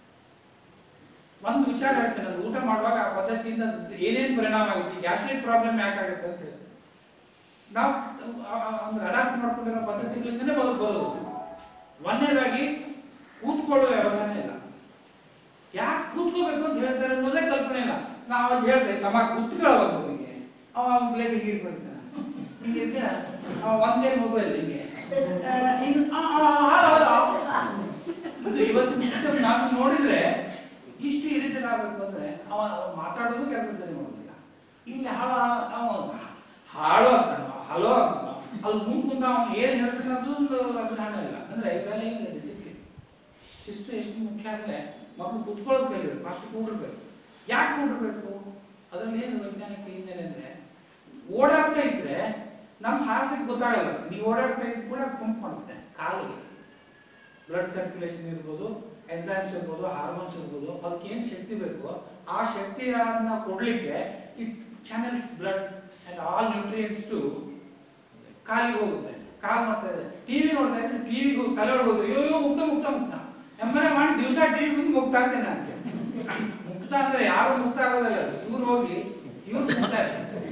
ಒಂದು ವಿಚಾರ ಹೇಳ್ತೇನೆ ಅದು ಊಟ ಮಾಡುವಾಗ ಆ ಪದ್ಧತಿಯಿಂದ ಏನೇನು ಪರಿಣಾಮ ಆಗುತ್ತೆ ಗ್ಯಾಸ್ಟ್ರಿಕ್ ಪ್ರಾಬ್ಲಮ್ ಯಾಕಾಗುತ್ತೆ ಅಂತ ಹೇಳಿ ನಾವು ಅಂದ್ರೆ ಅಡಾಪ್ಟ್ ಮಾಡ್ಕೊಂಡಿರೋ ಪದ್ಧತಿಗಳಿಂದಲೇ ಬದು ಬರೋದು ಒಂದನೇದಾಗಿ ಕೂತ್ಕೊಳ್ಳುವ ವ್ಯವಧಾನ ಇಲ್ಲ ಯಾಕೆ ಕೂತ್ಕೋಬೇಕು ಅಂತ ಹೇಳ್ತಾರೆ ಅನ್ನೋದೇ ಕಲ್ಪನೆ ಇಲ್ಲ ನಾವು ಅದು ಹೇಳ್ದೆ ನಮ್ಮ ಕೂತ್ಕೊಳ್ಳೋದು ನಿಮಗೆ ಅವ ಅವ್ನ ಪ್ಲೇಟ್ ಹಿಂಗೆ ಇಟ್ಬಿಡ್ತಾನೆ ಹಿಂಗೆ ಇದ್ರೆ ಅವ ಒಂದೇ ಮೊಬೈಲ್ ಹಿಂಗೆ ಆ, ಹಿಂಗ್ ಆ, ಆ, ಆ, ಆ, ಆ. ಇದು ಇವತ್ತು ಸಿಸ್ಟಮ್ ನಾನು ನೋಡಿದ್ರೆ ಇಷ್ಟು ಇರಿಟೇಟ್ ಆಗಬೇಕು ಅಂದ್ರೆ ಅವ ಮಾತಾಡೋದು ಕೆಲಸ ಸರಿ ಮಾಡೋದಿಲ್ಲ ಇಲ್ಲಿ ಹಾಳ ಅವ ಹಾಳು ಆಗ್ತಾನ ಹಲೋ ಆಗ್ತಾನ ಅಲ್ಲಿ ಮುಂದೆ ಕುಂತ ಅವ್ನು ಏನು ಹೇಳ್ತಾನೆ ಅದು ಒಂದು ಅಭಿಧಾನ ಇಲ್ಲ ಅಂದ್ರೆ ಇದೆಲ್ಲ ಏನಿದೆ ಡಿಸಿಪ್ಲಿನ್ ಶಿಸ್ತು ಎಷ್ಟು ಮುಖ್ಯ ಅಂದ್ರೆ ಮಕ್ಕಳು ಕುತ್ಕೊಳ್ಳೋದು ಕಲಿಬೇಕು ಅಷ್ಟು ಕೂಡಿರ್ಬೇಕು ಯಾಕೆ ಕೂಡಿರ್ಬೇಕು ಅದ್ರಲ್ಲಿ ಏನು ವೈಜ್ಞಾನಿಕ ಹಿನ್ನೆಲೆ ಅಂದ್ರೆ ಓಡಾಡ್ತಾ ಇದ್ರೆ ನಮ್ಮ ಹಾರ್ಟಿಗೆ ಗೊತ್ತಾಗಲ್ಲ ನೀವು ಓಡಾಡ್ತಾ ಇದ್ದು ಕೂಡ ಪಂಪ್ ಮಾಡುತ್ತೆ ಕಾಲಿಗೆ ಬ್ಲಡ್ ಸರ್ಕ್ಯುಲೇಷನ್ ಇರ್ಬೋದು ಎನ್ಸೈಮ್ಸ್ ಇರ್ಬೋದು ಹಾರ್ಮೋನ್ಸ್ ಇರ್ಬೋದು ಅದಕ್ಕೆ ಏನು ಶಕ್ತಿ ಬೇಕು ಆ ಶಕ್ತಿಯನ್ನ ಕೊಡ್ಲಿಕ್ಕೆ it channels blood and all nutrients to ಕಾಲಿಗೆ ಹೋಗುತ್ತೆ ಕಾಲ್ ಮಾಡ್ತಾ ಇದೆ ಟಿವಿ ನೋಡ್ತಾ ಇದ್ರೆ ಟಿವಿಗೆ ಹೋಗಿ ತಲೆ ಒಳಗೆ ಹೋದ್ರೆ ಅಯ್ಯೋ ಮುಕ್ತ ಮುಕ್ತ ಮುಕ್ತ ಎಮ್ಮನೆ ಮಾಡಿ ದಿವಸ ಟಿವಿ ಮುಂದೆ ಮುಕ್ತ ಆಗ್ತೇನೆ ಅಂತೆ ಮುಕ್ತ ಅಂದ್ರೆ ಯಾರು ಮುಕ್ತ ಆಗೋದಿಲ್ಲ ಇವ್ರು ಹೋಗಿ ಇವ್ರು ಮುಕ್ತ ಇರ್ತಾರೆ.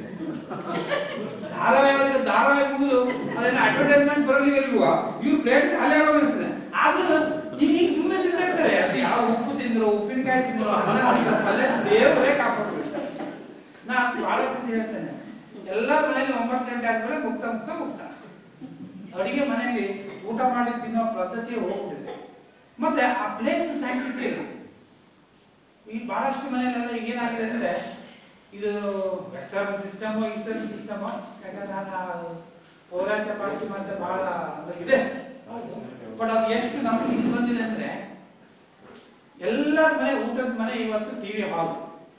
ಧಾರಾವಾಹಿ ಒಳಗೆ ಧಾರಾವಾಹಿ ಮುಗಿದು ಅದನ್ನ ಅಡ್ವರ್ಟೈಸ್ಮೆಂಟ್ ಬರಲಿವರೆಗೂ ಇವ್ರು ಪ್ಲೇಟ್ ಖಾಲಿ ಆಗೋಗಿರ್ತದೆ ಆದ್ರೂ ಈಗ ಈಗ ಸುಮ್ಮನೆ ತಿಂತಾ ಇರ್ತಾರೆ ಅದು ಯಾವ ಉಪ್ಪು ತಿಂದ್ರು ಉಪ್ಪಿನಕಾಯಿ ತಿಂದ್ರು ಅನ್ನ ತಿಂದ್ರು ಪಲ್ಯ ದೇವರೇ ಕಾಪಾಡ್ಬೇಕು ನಾ ಬಹಳ ಸತಿ ಹೇಳ್ತೇನೆ ಎಲ್ಲ ಮನೆಯಲ್ಲಿ ಒಂಬತ್ತು ಗಂಟೆ ಆದ್ಮೇಲೆ ಮುಕ್ತ ಮುಕ್ತ ಮುಕ್ತ ಅಡಿಗೆ ಮನೆಯಲ್ಲಿ ಊಟ ಮಾಡಿ ತಿನ್ನೋ ಪದ್ಧತಿ ಹೋಗ್ಬಿಟ್ಟಿದೆ ಮತ್ತೆ ಆ ಪ್ಲೇಸ್ ಸ್ಯಾಂಕ್ಟಿಟಿ ಇಲ್ಲ ಈ ಬಹಳಷ್ಟು ಮನೆಯಲ್ಲೆಲ್ಲ ಈಗ ಏನಾಗಿದೆ ಅಂದ್ರೆ ಇದು ವೆಸ್ಟರ್ನ್ ಸಿಸ್ಟಮ್ ಈಸ್ಟರ್ನ್ ಸಿಸ್ಟಮ್ ಯಾಕಂದ್ರೆ ನಾನು ಪೌರಾತ್ಯ ಪಾಶ್ಚಿಮಾತ್ಯ ಬಹಳ ಅಂದ್ರೆ ಇದೆ ಬಟ್ ಅದು ಎಷ್ಟು ನಮ್ಗೆ ಹಿಂದೆ ಬಂದಿದೆ ಅಂದ್ರೆ ಎಲ್ಲರ ಮನೆ ಊಟದ ಮನೆ ಇವತ್ತು ಟಿವಿ ಹಾಲ್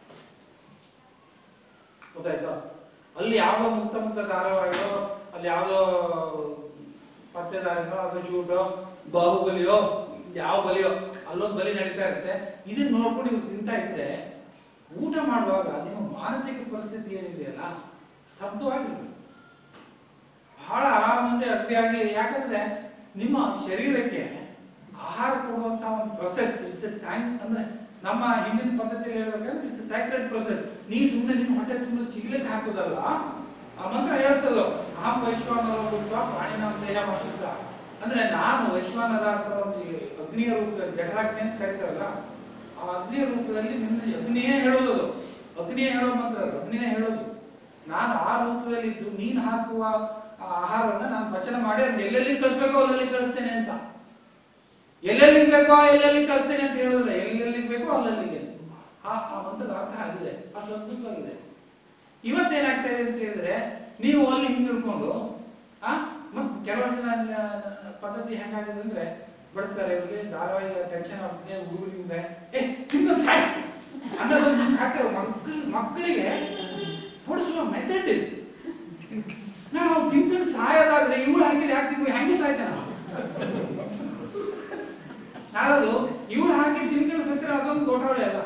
ಗೊತ್ತಾಯ್ತು ಅಲ್ಲಿ ಯಾವ್ದೋ ಮುಕ್ತ ಮುಕ್ತ ಧಾರಾವಾಹಿಯೋ ಅಲ್ಲಿ ಯಾವ್ದೋ ಪತ್ತೆದಾರಿನೋ ಅದು ಶೂಟೋ ಬಾಹುಬಲಿಯೋ ಯಾವ ಬಲಿಯೋ ಅಲ್ಲೊಂದು ಬಲಿ ನಡೀತಾ ಇರುತ್ತೆ ಇದನ್ನ ನೋಡ್ಕೊಂಡು ಇವ್ರು ತಿಂತಾ ಇದ್ರೆ ಊಟ ಮಾಡುವಾಗ ನಿಮ್ಮ ಮಾನಸಿಕ ಪರಿಸ್ಥಿತಿ ಏನಿದೆಯಲ್ಲ ಸ್ತಬ್ಧವಾಗಿರ್ಬೇಕು ಬಹಳ ಆರಾಮಂದೆ ಅಡ್ಡಿಯಾಗಿ ಯಾಕಂದ್ರೆ ನಿಮ್ಮ ಶರೀರಕ್ಕೆ ಆಹಾರ ಕೊಡುವಂತ ಒಂದು ಪ್ರೊಸೆಸ್ ಇಟ್ಸ್ ಅಂದ್ರೆ ನಮ್ಮ ಹಿಂದಿನ ಪದ್ಧತಿಯಲ್ಲಿ ಹೇಳ್ಬೇಕಂದ್ರೆ ಇಟ್ಸ್ ಸ್ಯಾಕ್ರೆಡ್ ಪ್ರೊಸೆಸ್ ನೀವು ಸುಮ್ಮನೆ ನಿಮ್ಮ ಹೊಟ್ಟೆ ತುಂಬ ಚಿಗ್ಲಿಕ್ಕೆ ಹಾಕೋದಲ್ಲ ಆ ಮಂತ್ರ ಹೇಳ್ತದೋ ಆ ವೈಶ್ವಾನರ ರೂಪ ಪ್ರಾಣಿನ ದೇಹ ವಾಸುತ್ತ ಅಂದ್ರೆ ನಾನು ವೈಶ್ವಾನರ ಅಂತ ಒಂದು ಅಗ್ನಿಯ ರೂಪದಲ್ಲಿ ಜಠರಾಗ್ನಿ ಅಂತ ಕರೀತಾರಲ್ಲ ಆ ಅಗ್ನಿಯ ರೂಪದಲ್ಲಿ ನಿನ್ನ ಅಗ್ನಿಯೇ ಹೇಳೋದು ಅದು. ಅಗ್ನಿಯೇ ಹೇಳೋ ಮಂತ್ರ ಅದು, ಅಗ್ನಿಯೇ ಹೇಳೋದು ನಾನು ಆ ರೂಪದಲ್ಲಿ ಇದ್ದು ನೀನು ಹಾಕುವ ಆ ಆಹಾರವನ್ನ ನಾನು ವಚನ ಮಾಡಿ ಅದನ್ನ ಎಲ್ಲೆಲ್ಲಿ ಕಳಿಸ್ಬೇಕೋ ಅಲ್ಲೆಲ್ಲಿ ಕಳಿಸ್ತೇನೆ ಅಂತ ಎಲ್ಲೆಲ್ಲಿ ಬೇಕೋ ಎಲ್ಲೆಲ್ಲಿ ಕಳಿಸ್ತೇನೆ ಅಂತ ಹೇಳೋದಿಲ್ಲ ಎಲ್ಲೆಲ್ಲಿ ಬೇಕೋ ಅಲ್ಲಲ್ಲಿಗೆ ಆ ಆ ಮಂತ್ರದ ಅರ್ಥ ಆಗಿದೆ ಅದು ಅದ್ಭುತವಾಗಿದೆ ಇವತ್ತೇನಾಗ್ತಾ ಇದೆ ಅಂತ ಹೇಳಿದ್ರೆ ನೀವು ಅಲ್ಲಿ ಹಿಂದಿರ್ಕೊಂಡು ಆ ಮತ್ ಕೆಲವು ಜನ ನ- ಪದ್ಧತಿ ಹೆಂಗಾಗಿದೆ ಅಂದ್ರೆ ಬಡಿಸ್ತಾರೆ ಇವ್ರಿಗೆ ಧಾರಾವಾಹಿ ಟೆನ್ಷನ್ ಆಗ್ತದೆ ಹುಡುಗರಿಗೆ ಏ ತಿಂದು ಸಾಯ್ ಅನ್ನೋದು ಹಾಕ್ತಾರೆ ಮಕ್ಕಳು ಮಕ್ಕಳಿಗೆ ಹೊಡಿಸುವ ಮೆಥಡ್ ಇದು ನಾವು ತಿಂಕೊಂಡು ಸಾಯೋದಾದ್ರೆ ಇವಳು ಹಾಕಿದ್ರೆ ಯಾಕೆ ತಿಂಗಳು ಹೆಂಗೂ ಸಾಯ್ತಾನ ನಾಳದು ಇವಳು ಹಾಕಿ ತಿಂಕೊಂಡು ಸತ್ತಿರ ಅದೊಂದು ದೊಡ್ಡವಳೆ ಅಲ್ಲ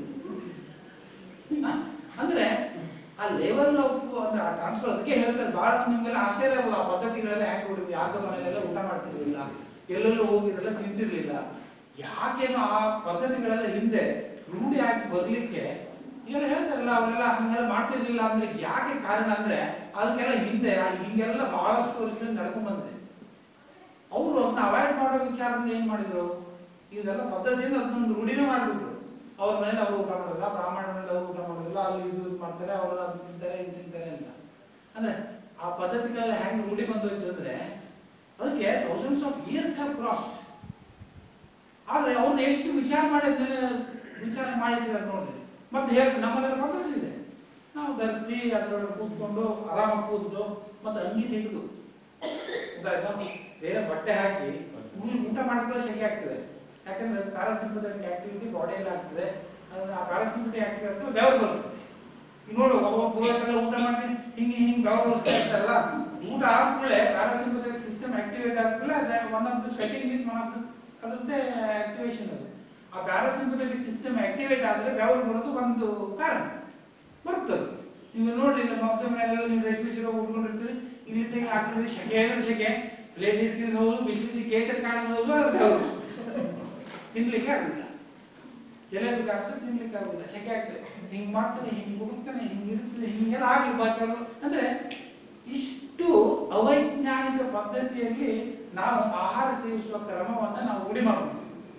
ಆ? ಅಂದ್ರೆ ಆ ಲೆವೆಲ್ ಆಫ್ ಅಂದ್ರೆ ಆ ಟ್ರಾನ್ಸ್ಫರ್ ಅದಕ್ಕೆ ಹೇಳ್ತಾರೆ ಬಹಳ ಮಂದಿ ನಿಮ್ಗೆಲ್ಲ ಆಶ್ಚರ್ಯ ಆಗೋದು ಆ ಪದ್ಧತಿಗಳೆಲ್ಲ ಯಾಕೆ ಹೊಡಿದ್ವಿ ಯಾಕೆ ಮನೆಯಲ್ಲೆಲ್ಲ ಊಟ ಮಾಡ್ತಿರ್ಲಿಲ್ಲ ಎಲ್ಲೆಲ್ಲೂ ಹೋಗಿರಲ್ಲ ತಿಂತಿರ್ಲಿಲ್ಲ ಯಾಕೇನೋ ಆ ಪದ್ಧತಿಗಳೆಲ್ಲ ಹಿಂದೆ ರೂಢಿ ಆಗಿ ಬರ್ಲಿಕ್ಕೆ ಈಗೆಲ್ಲ ಹೇಳ್ತಾರಲ್ಲ ಅವರೆಲ್ಲ ಹಂಗೆಲ್ಲ ಮಾಡ್ತಿರ್ಲಿಲ್ಲ ಅಂದ್ರೆ ಯಾಕೆ ಕಾರಣ ಅಂದ್ರೆ ಅದಕ್ಕೆಲ್ಲ ಹಿಂದೆ ಆ ಹಿಂಗೆಲ್ಲ ಬಹಳಷ್ಟು ವರ್ಷಗಳಿಂದ ನಡ್ಕೊಂಡ್ ಬಂದಿದೆ ಅವರು ಅದನ್ನ ಅವಾಯ್ಡ್ ಮಾಡೋ ವಿಚಾರದಿಂದ ಏನ್ ಮಾಡಿದ್ರು ಇದೆಲ್ಲ ಪದ್ಧತಿಯಿಂದ ಅದನ್ನೊಂದು ರೂಢಿನೇ ಮಾಡ್ಬಿಟ್ರು ಅವ್ರ ಮನೇಲಿ ಅವ್ರು ಊಟ ಮಾಡೋದಿಲ್ಲ ಬ್ರಾಹ್ಮಣ ಮನೇಲಿ ಅವ್ರು ಊಟ ಮಾಡೋದಿಲ್ಲ ಅಲ್ಲಿ ಇದು ಇದು ಮಾಡ್ತಾರೆ ಅವರು ಅದು ತಿಂತಾರೆ ಇದು ತಿಂತಾರೆ ಅಂತ ಅಂದ್ರೆ ಆ ಪದ್ಧತಿಗಳೆಲ್ಲ ಹೆಂಗ್ ರೂಢಿ ಬಂದೋಯ್ತು ಅಂದ್ರೆ ಅದಕ್ಕೆ thousands of years have crossed ಆದ್ರೆ ಅವ್ರನ್ನ ಎಷ್ಟು ವಿಚಾರ ಮಾಡಿದ್ಮೇಲೆ ವಿಚಾರ ಮಾಡಿದ್ದಾರೆ ನೋಡ್ರಿ ಮತ್ತೆ ಹೇಳಿ ನಮ್ಮಲ್ಲೆಲ್ಲ ಪದ್ಧತಿ ಇದೆ ನಾವು ಧರಿಸಿ ಅದರೊಳಗೆ ಕೂತ್ಕೊಂಡು ಆರಾಮಾಗಿ ಕೂತು ಮತ್ತೆ ಅಂಗಿ ತೆಗೆದು ಗೊತ್ತಾಯ್ತಾ ಬೇರೆ ಬಟ್ಟೆ ಹಾಕಿ ಊಟ ಊಟ ಮಾಡಿದ್ರೆ ಶೆಕೆ ಆಗ್ತದೆ ಯಾಕಂದ್ರೆ ಪ್ಯಾರಾಸಿಂಪಥೆಟಿಕ್ ಆಕ್ಟಿವಿಟಿ ಬಾಡಿಯಲ್ಲಿ ಆಗ್ತದೆ ಅದು ಆ ಪ್ಯಾರಾಸಿಂಪಥೆಟಿಕ್ ಆಕ್ಟಿವಿಟಿ ಬೆವರು ಬರುತ್ತೆ ಈಗ ನೋಡು ಒಬ್ಬ ಪೂರ್ವಕರೆಲ್ಲ ಊಟ ಮಾಡಿ ಹಿಂಗೆ ಹಿಂಗೆ ಬೆವರು ಹೋಗ್ತಾ ಇರ್ತಾರಲ್ಲ ಊಟ ಆದ್ಮೇಲೆ ಪ್ಯಾರಾಸಿಂಪಥೆಟಿಕ್ ಸಿಸ್ಟಮ್ ಆಕ್ಟಿವೇಟ್ ಆದ್ಮೇಲೆ ಅದೇ one of the sweating is one of the ಅದರದ್ದೇ ಆಕ್ಟಿವೇಶನ್ ಅದು ಆ ಪ್ಯಾರಾಸಿಂಪಥೆಟಿಕ್ ಸಿಸ್ಟಮ್ ಆಕ್ಟಿವೇಟ್ ಆದ್ರೆ ಬೆವರು ಬರೋದು ಒಂದು ಕಾರಣ ಬರ್ತದೆ ನೀವು ನೋಡ್ರಿ ನಮ್ಮ ಮಕ್ಕಳ ಮನೆಯಲ್ಲ ನೀವು ರೇಷ್ಮೆ ಸೀರೆ ಉಟ್ಕೊಂಡಿರ್ತೀರಿ ಇಲ್ಲಿ ತೆಗೆ ಹಾಕಿದ್ರೆ ಶೆಕೆ ಅಂದ್ರೆ ಶೆಕೆ ಪ್ಲೇಟ್ ಇಟ್ಕಿದ್ರೆ ಹೌದು ಬಿಸಿ ಬಿಸಿ ಕೇಸರಿ ಕಾಣೋದು ಹೌದು ಅದು ಹೌದು ತಿನ್ಲಿಕ್ಕೆ ಆಗುದಿಲ್ಲ ಜಲೇಬಿಗೆ ಆಗ್ತದೆ ತಿನ್ಲಿಕ್ಕೆ ಆಗುದಿಲ್ಲ ಶೆಕೆ ಆಗ್ತದೆ ಹಿಂಗ್ ಮಾಡ್ತಾನೆ ಹಿಂಗ್ ಹುಡುಕ್ತಾನೆ ಹಿಂಗ್ ಇರ್ತದೆ ಹಿಂಗೆಲ್ಲ ಆಗಿ ಬಾಕಲು ಅಂದ್ರೆ ಇಷ್ಟು ಅವೈಜ್ಞಾನಿಕ ಪದ್ಧತಿಯಲ್ಲಿ ನಾವು ಆಹಾರ ಸೇವಿಸುವ ಕ್ರಮವನ್ನ ನಾವು ರೂಢಿ ಮಾಡಬೇಕು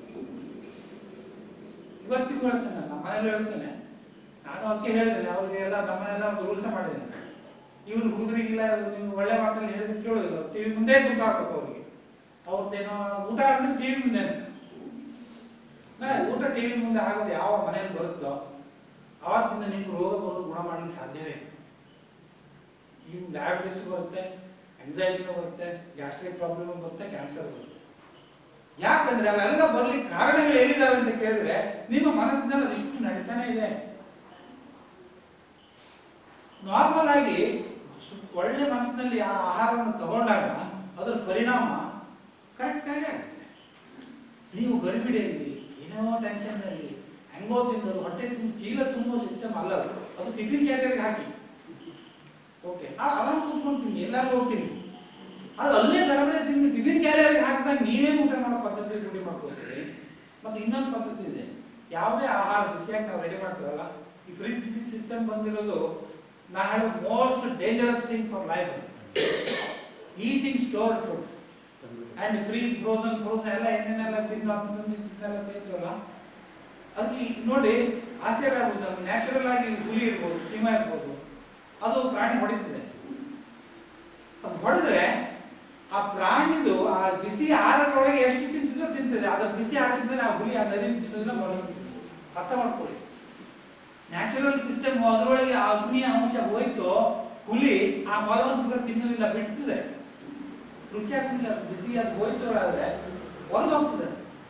ಇವತ್ತಿಗೂ ಹೇಳ್ತೇನೆ ನಾನು ನಮ್ಮ ಮನೇಲಿ ಹೇಳ್ತೇನೆ ನಾನು ಅದಕ್ಕೆ ಹೇಳಿದ್ದೇನೆ ಅವ್ರಿಗೆ ಎಲ್ಲ ನಮ್ಮನೆಲ್ಲ ಒಂದು ರೂಲ್ಸ ಮಾಡಿದ್ದೇನೆ ಇವ್ರು ಹುಡುಗರಿಗಿಲ್ಲ ನೀವು ಒಳ್ಳೆ ಮಾತಲ್ಲಿ ಹೇಳಿದ್ರೆ ಕೇಳೋದಿಲ್ಲ ಟಿವಿ ಮುಂದೆ ದುಃಖ ಆಗ್ಬೇಕು ಅವ್ರಿಗೆ ಅವ್ರದ್ದೇನೋ ಊಟ ಅಂದ್ರೆ ಟಿವಿ ಮುಂದೆ ಅಂತ. ನಾ ಊಟ ಟಿವಿ ಮುಂದೆ ಆಗೋದು ಯಾವ ಮನೆಯಲ್ಲಿ ಬರುತ್ತೋ ಆವತ್ತಿಂದ ನಿಮ್ಗೆ ರೋಗ ಬರೋದು ಗುಣ ಮಾಡ್ಲಿಕ್ಕೆ ಸಾಧ್ಯವೇ ಇಲ್ಲ. ಈ ಡಯಾಬಿಟಿಸ್ ಬರುತ್ತೆ ಅಂಗ್ಸೈಟಿನೂ ಬರುತ್ತೆ ಗ್ಯಾಸ್ಟ್ರಿಕ್ ಪ್ರಾಬ್ಲಮ್ ಬರುತ್ತೆ ಕ್ಯಾನ್ಸರ್ ಬರುತ್ತೆ ಯಾಕಂದ್ರೆ ಅವೆಲ್ಲ ಬರ್ಲಿಕ್ಕೆ ಕಾರಣಗಳು ಎಲ್ಲಿದಾವೆ ಅಂತ ಕೇಳಿದ್ರೆ ನಿಮ್ಮ ಮನಸ್ಸಿನಲ್ಲಿ ಅದಿಷ್ಟು ನಡೀತಾನೆ ಇದೆ ನಾರ್ಮಲ್ ಆಗಿ ಸು- ಒಳ್ಳೆ ಮನಸ್ಸಿನಲ್ಲಿ ಆ ಆಹಾರವನ್ನು ತಗೊಂಡಾಗ ಅದರ ಪರಿಣಾಮ ಕರೆಕ್ಟ್ ಆಗಿ ಆಗುತ್ತೆ ನೀವು ಗಡಿಬಿಡಿಯಲ್ಲಿ ಏನೋ ಟೆನ್ಷನ್ ಅಲ್ಲಿ ಹೆಂಗೋ ತಿನ್ನೋದು ಹೊಟ್ಟೆ ತುಂಬ ಚೀಲ ತುಂಬೋ ಸಿಸ್ಟಮ್ ಅಲ್ಲ ಅದು ಅದು ಟಿಫಿನ್ ಕ್ಯಾರಿಯರ್ಗೆ ಹಾಕಿ ಓಕೆ ಆರಾಮ್ ಕೂತ್ಕೊಂತೀನಿ ಎಲ್ಲರೂ ಹೋಗ್ತೀನಿ ಅದು ಅಲ್ಲೇ ಗಡಬಡೆ ತಿಂದು ಟಿಫಿನ್ ಕ್ಯಾರಿಯರ್ಗೆ ಹಾಕಿದಾಗ ನೀವೇನು ಊಟ ಮಾಡೋ ಪದ್ಧತಿ ರೂಢಿ ಮಾಡ್ಕೊತೀರಿ ಮತ್ತೆ ಇನ್ನೊಂದು ಪದ್ಧತಿ ಇದೆ ಯಾವುದೇ ಆಹಾರ ಬಿಸಿಯಾಗಿ ನಾವು ರೆಡಿ ಮಾಡ್ತೀವಲ್ಲ ಈ ಫ್ರಿಜ್ ಸಿಸ್ಟಮ್ ಬಂದಿರೋದು ನಾ ಹೇಳೋ most dangerous thing for life eating stored food and freeze frozen frozen ಎಲ್ಲ ಎಣ್ಣೆನೆಲ್ಲ ತಿನ್ನು ಅದನ್ನ ಇದನ್ನೆಲ್ಲ ತಿಂತೀವಲ್ಲ ಅದು ಈ- ನೋಡಿ ಆಶ್ಚರ್ಯ ಆಗುತ್ತೆ ನಮ್ಗೆ ನ್ಯಾಚುರಲ್ ಆಗಿ ಹುಲಿ ಇರ್ಬೋದು ಸಿಂಹ ಇರ್ಬೋದು ಅದು ಪ್ರಾಣಿ ಹೊಡಿತದೆ ಅದು ಹೊಡೆದ್ರೆ ಆ ಪ್ರಾಣಿದು ಆ ಬಿಸಿ ಆಹಾರದೊಳಗೆ ಎಷ್ಟು ತಿಂತಿದ್ರೋ ತಿಂತದೆ ಅದು ಬಿಸಿ ಆಡಿದ್ಮೇಲೆ ಆ ಹುಲಿ ಆ ನದಿ ತಿನ್ನೋದಿಲ್ಲ ಬರೋದು ಅರ್ಥ ಮಾಡ್ಕೊಳ್ಳಿ ನ್ಯಾಚುರಲ್ ಸಿಸ್ಟಮ್ ಅದರೊಳಗೆ ಆ ಅಗ್ನಿಯ ಅಂಶ ಹೋಯ್ತು ಹುಲಿ ಆ ಮೊಲವನ್ನು ಕೂಡ ತಿನ್ನೋದಿಲ್ಲ ಬಿಡ್ತದೆ ರುಚಿ ಆಗ್ತಿಲ್ಲ ಅದು ಬಿಸಿ ಅದು ಹೋಯ್ತು ಆದ್ರೆ ಒಳಗೆ ಹೋಗ್ತದೆ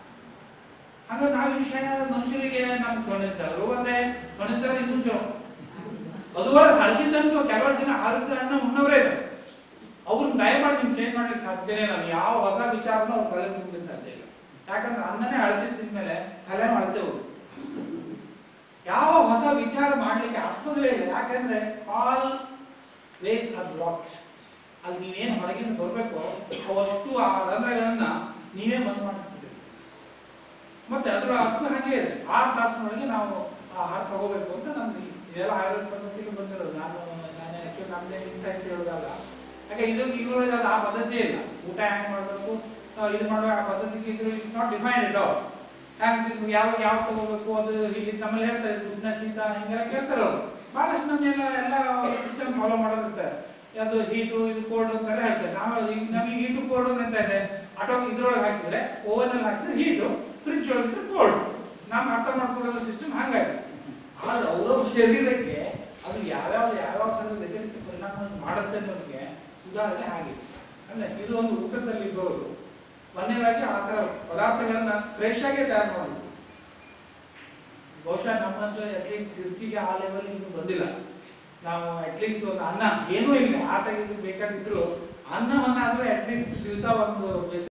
ಹಾಗಾಗಿ ನಾವು ವಿಷಯ ಮನುಷ್ಯರಿಗೆ ನಮ್ಗೆ ತೊಣಿತಾರೆ ಮತ್ತೆ ತೊಣಿತಾರೆ ಇನ್ನೂ ಚಲೋ ಅದುವರೆಗೆ ಹಳಸಿದಂತೂ ಕೆಲವು ಜನ ಹಳಸಿದ ಹಣ್ಣು ಉಣ್ಣವರೇ ಇದೆ ಅವ್ರನ್ನ ದಯಮಾಡಿ ನೀವು ಚೇಂಜ್ ಮಾಡ್ಲಿಕ್ಕೆ ಸಾಧ್ಯನೇ ಇಲ್ಲ ನೀವು ಯಾವ ಹೊಸ ವಿಚಾರನೂ ಅವ್ರ ತಲೆ ತುಂಬಲಿಕ್ಕೆ ಸಾಧ್ಯ ಇಲ್ಲ ಯಾಕಂದ್ರೆ ಅನ್ನನೇ ಹಳಸಿದ ತಿಂದ್ಮೇಲೆ ತಲೆ ಹಳಸೆ ಹೋಗುತ್ತೆ ಯಾವ ಹೊಸ ವಿಚಾರ ಮಾಡ್ಲಿಕ್ಕೆ ಆಸ್ಪದವೇ ಇಲ್ಲ ಯಾಕಂದ್ರೆ ಆಲ್ ವೇಸ್ ಆರ್ ಬ್ಲಾಕ್ಡ್ ಅಲ್ಲಿ ನೀವೇನು ಹೊರಗಿಂದ ಬರಬೇಕು ಅವಷ್ಟು ಆ ರಂಧ್ರಗಳನ್ನ ನೀವೇ ಬಂದ್ ಮಾಡ್ತಿದ್ದೀರಿ ಮತ್ತೆ ಅದ್ರ ಅರ್ಥ ಹಾಗೆ ಇದೆ ಆರು ತಾಸಿನೊಳಗೆ ನಾವು ಆಹಾರ ತಗೋಬೇಕು ಅಂತ ನಮ್ದು ಇದೆಲ್ಲ ಆಯುರ್ವೇದ ಪದ್ಧತಿಗೆ ಬಂದಿರೋದು ನಾನು ನಾನು ಆಕ್ಚುಲಿ ನಮ್ದೇ ಇನ್ಸೈಟ್ಸ್ ಹೇಳೋದಲ್ಲ ಯಾಕೆ ಇದು ಇದ್ರೊಳಗೆ ಅದು ಆ ಪದ್ಧತಿ ಇಲ್ಲ ಊಟ ಹೆಂಗ್ ಮಾಡಬೇಕು ಇದು ಮಾಡುವ ಆ ಪದ್ಧತಿಗೆ ಇದ್ರ it's not defined it all ಹ್ಯಾಂಗ್ ತಿನ್ಬೇಕು ಯಾವಾಗ ಯಾವ ತಗೋಬೇಕು ಅದು ಹೀಗೆ ನಮ್ಮಲ್ಲಿ ಹೇಳ್ತಾರೆ ಉಷ್ಣ ಶೀತ ಹಿಂಗೆಲ್ಲ ಕೇಳ್ತಾರೆ ಅವರು ಬಹಳಷ್ಟು ನಮ್ಗೆಲ್ಲ ಎಲ್ಲ ಸಿಸ್ಟಮ್ ಫಾಲೋ ಮಾಡೋದಿರ್ತಾರೆ ಅದು ಹೀಟು ಇದು ಕೋಲ್ಡ್ ಅಂತೆಲ್ಲ ಹೇಳ್ತಾರೆ ನಾವು ಈಗ ನಮಗೆ ಹೀಟು ಕೋಲ್ಡ್ ಅಂತ ಇದೆ ಆಟೋ ಇದ್ರೊಳಗೆ ಹಾಕಿದ್ರೆ ಓವನ್ ಅಲ್ಲಿ ಹಾಕಿದ್ರೆ ಹೀಟು ಫ್ರಿಜ್ ಒಳಗಿದ್ರೆ ಕೋಲ್ಡ್ ನಾವು ಅರ್ಥ ಮಾಡ್ಕೊಳ್ಳೋ ಸಿಸ್ಟಮ್ ಹಾಗಾಗಿ ಆದ್ರೆ ಅವ್ರವ್ರ ಶರೀರಕ್ಕೆ ಅದು ಯಾವ್ಯಾವ ಯಾವ್ಯಾವ ಥರದ ವ್ಯತಿರಿಕ್ತ ಪರಿಣಾಮ ಮಾಡುತ್ತೆ ಅನ್ನೋದಕ್ಕೆ ಉದಾಹರಣೆ ಆಗಿದೆ ಅಂದ್ರೆ ಇದು ಒಂದು ಊಟದಲ್ಲಿ ಇದ್ದವರು ಮೊನ್ನೆವಾಗಿ ಆ ಥರ ಪದಾರ್ಥಗಳನ್ನ ಫ್ರೆಶ್ ಆಗೇ ತಯಾರು ಮಾಡೋದು ಬಹುಶಃ ನಮ್ಮಂತೂ ಅಟ್ಲೀಸ್ಟ್ ಸಿರ್ಸಿಗೆ ಆ ಲೆವೆಲ್ ಇನ್ನೂ ಬಂದಿಲ್ಲ ನಾವು ಅಟ್ಲೀಸ್ಟ್ ಒಂದು ಅನ್ನ ಏನೂ ಇಲ್ಲ ಆಸೆ ಬೇಕಾಗಿದ್ರು ಅನ್ನವನ್ನ ಆದ್ರೆ ಅಟ್ಲೀಸ್ಟ್ ದಿವಸ ಒಂದು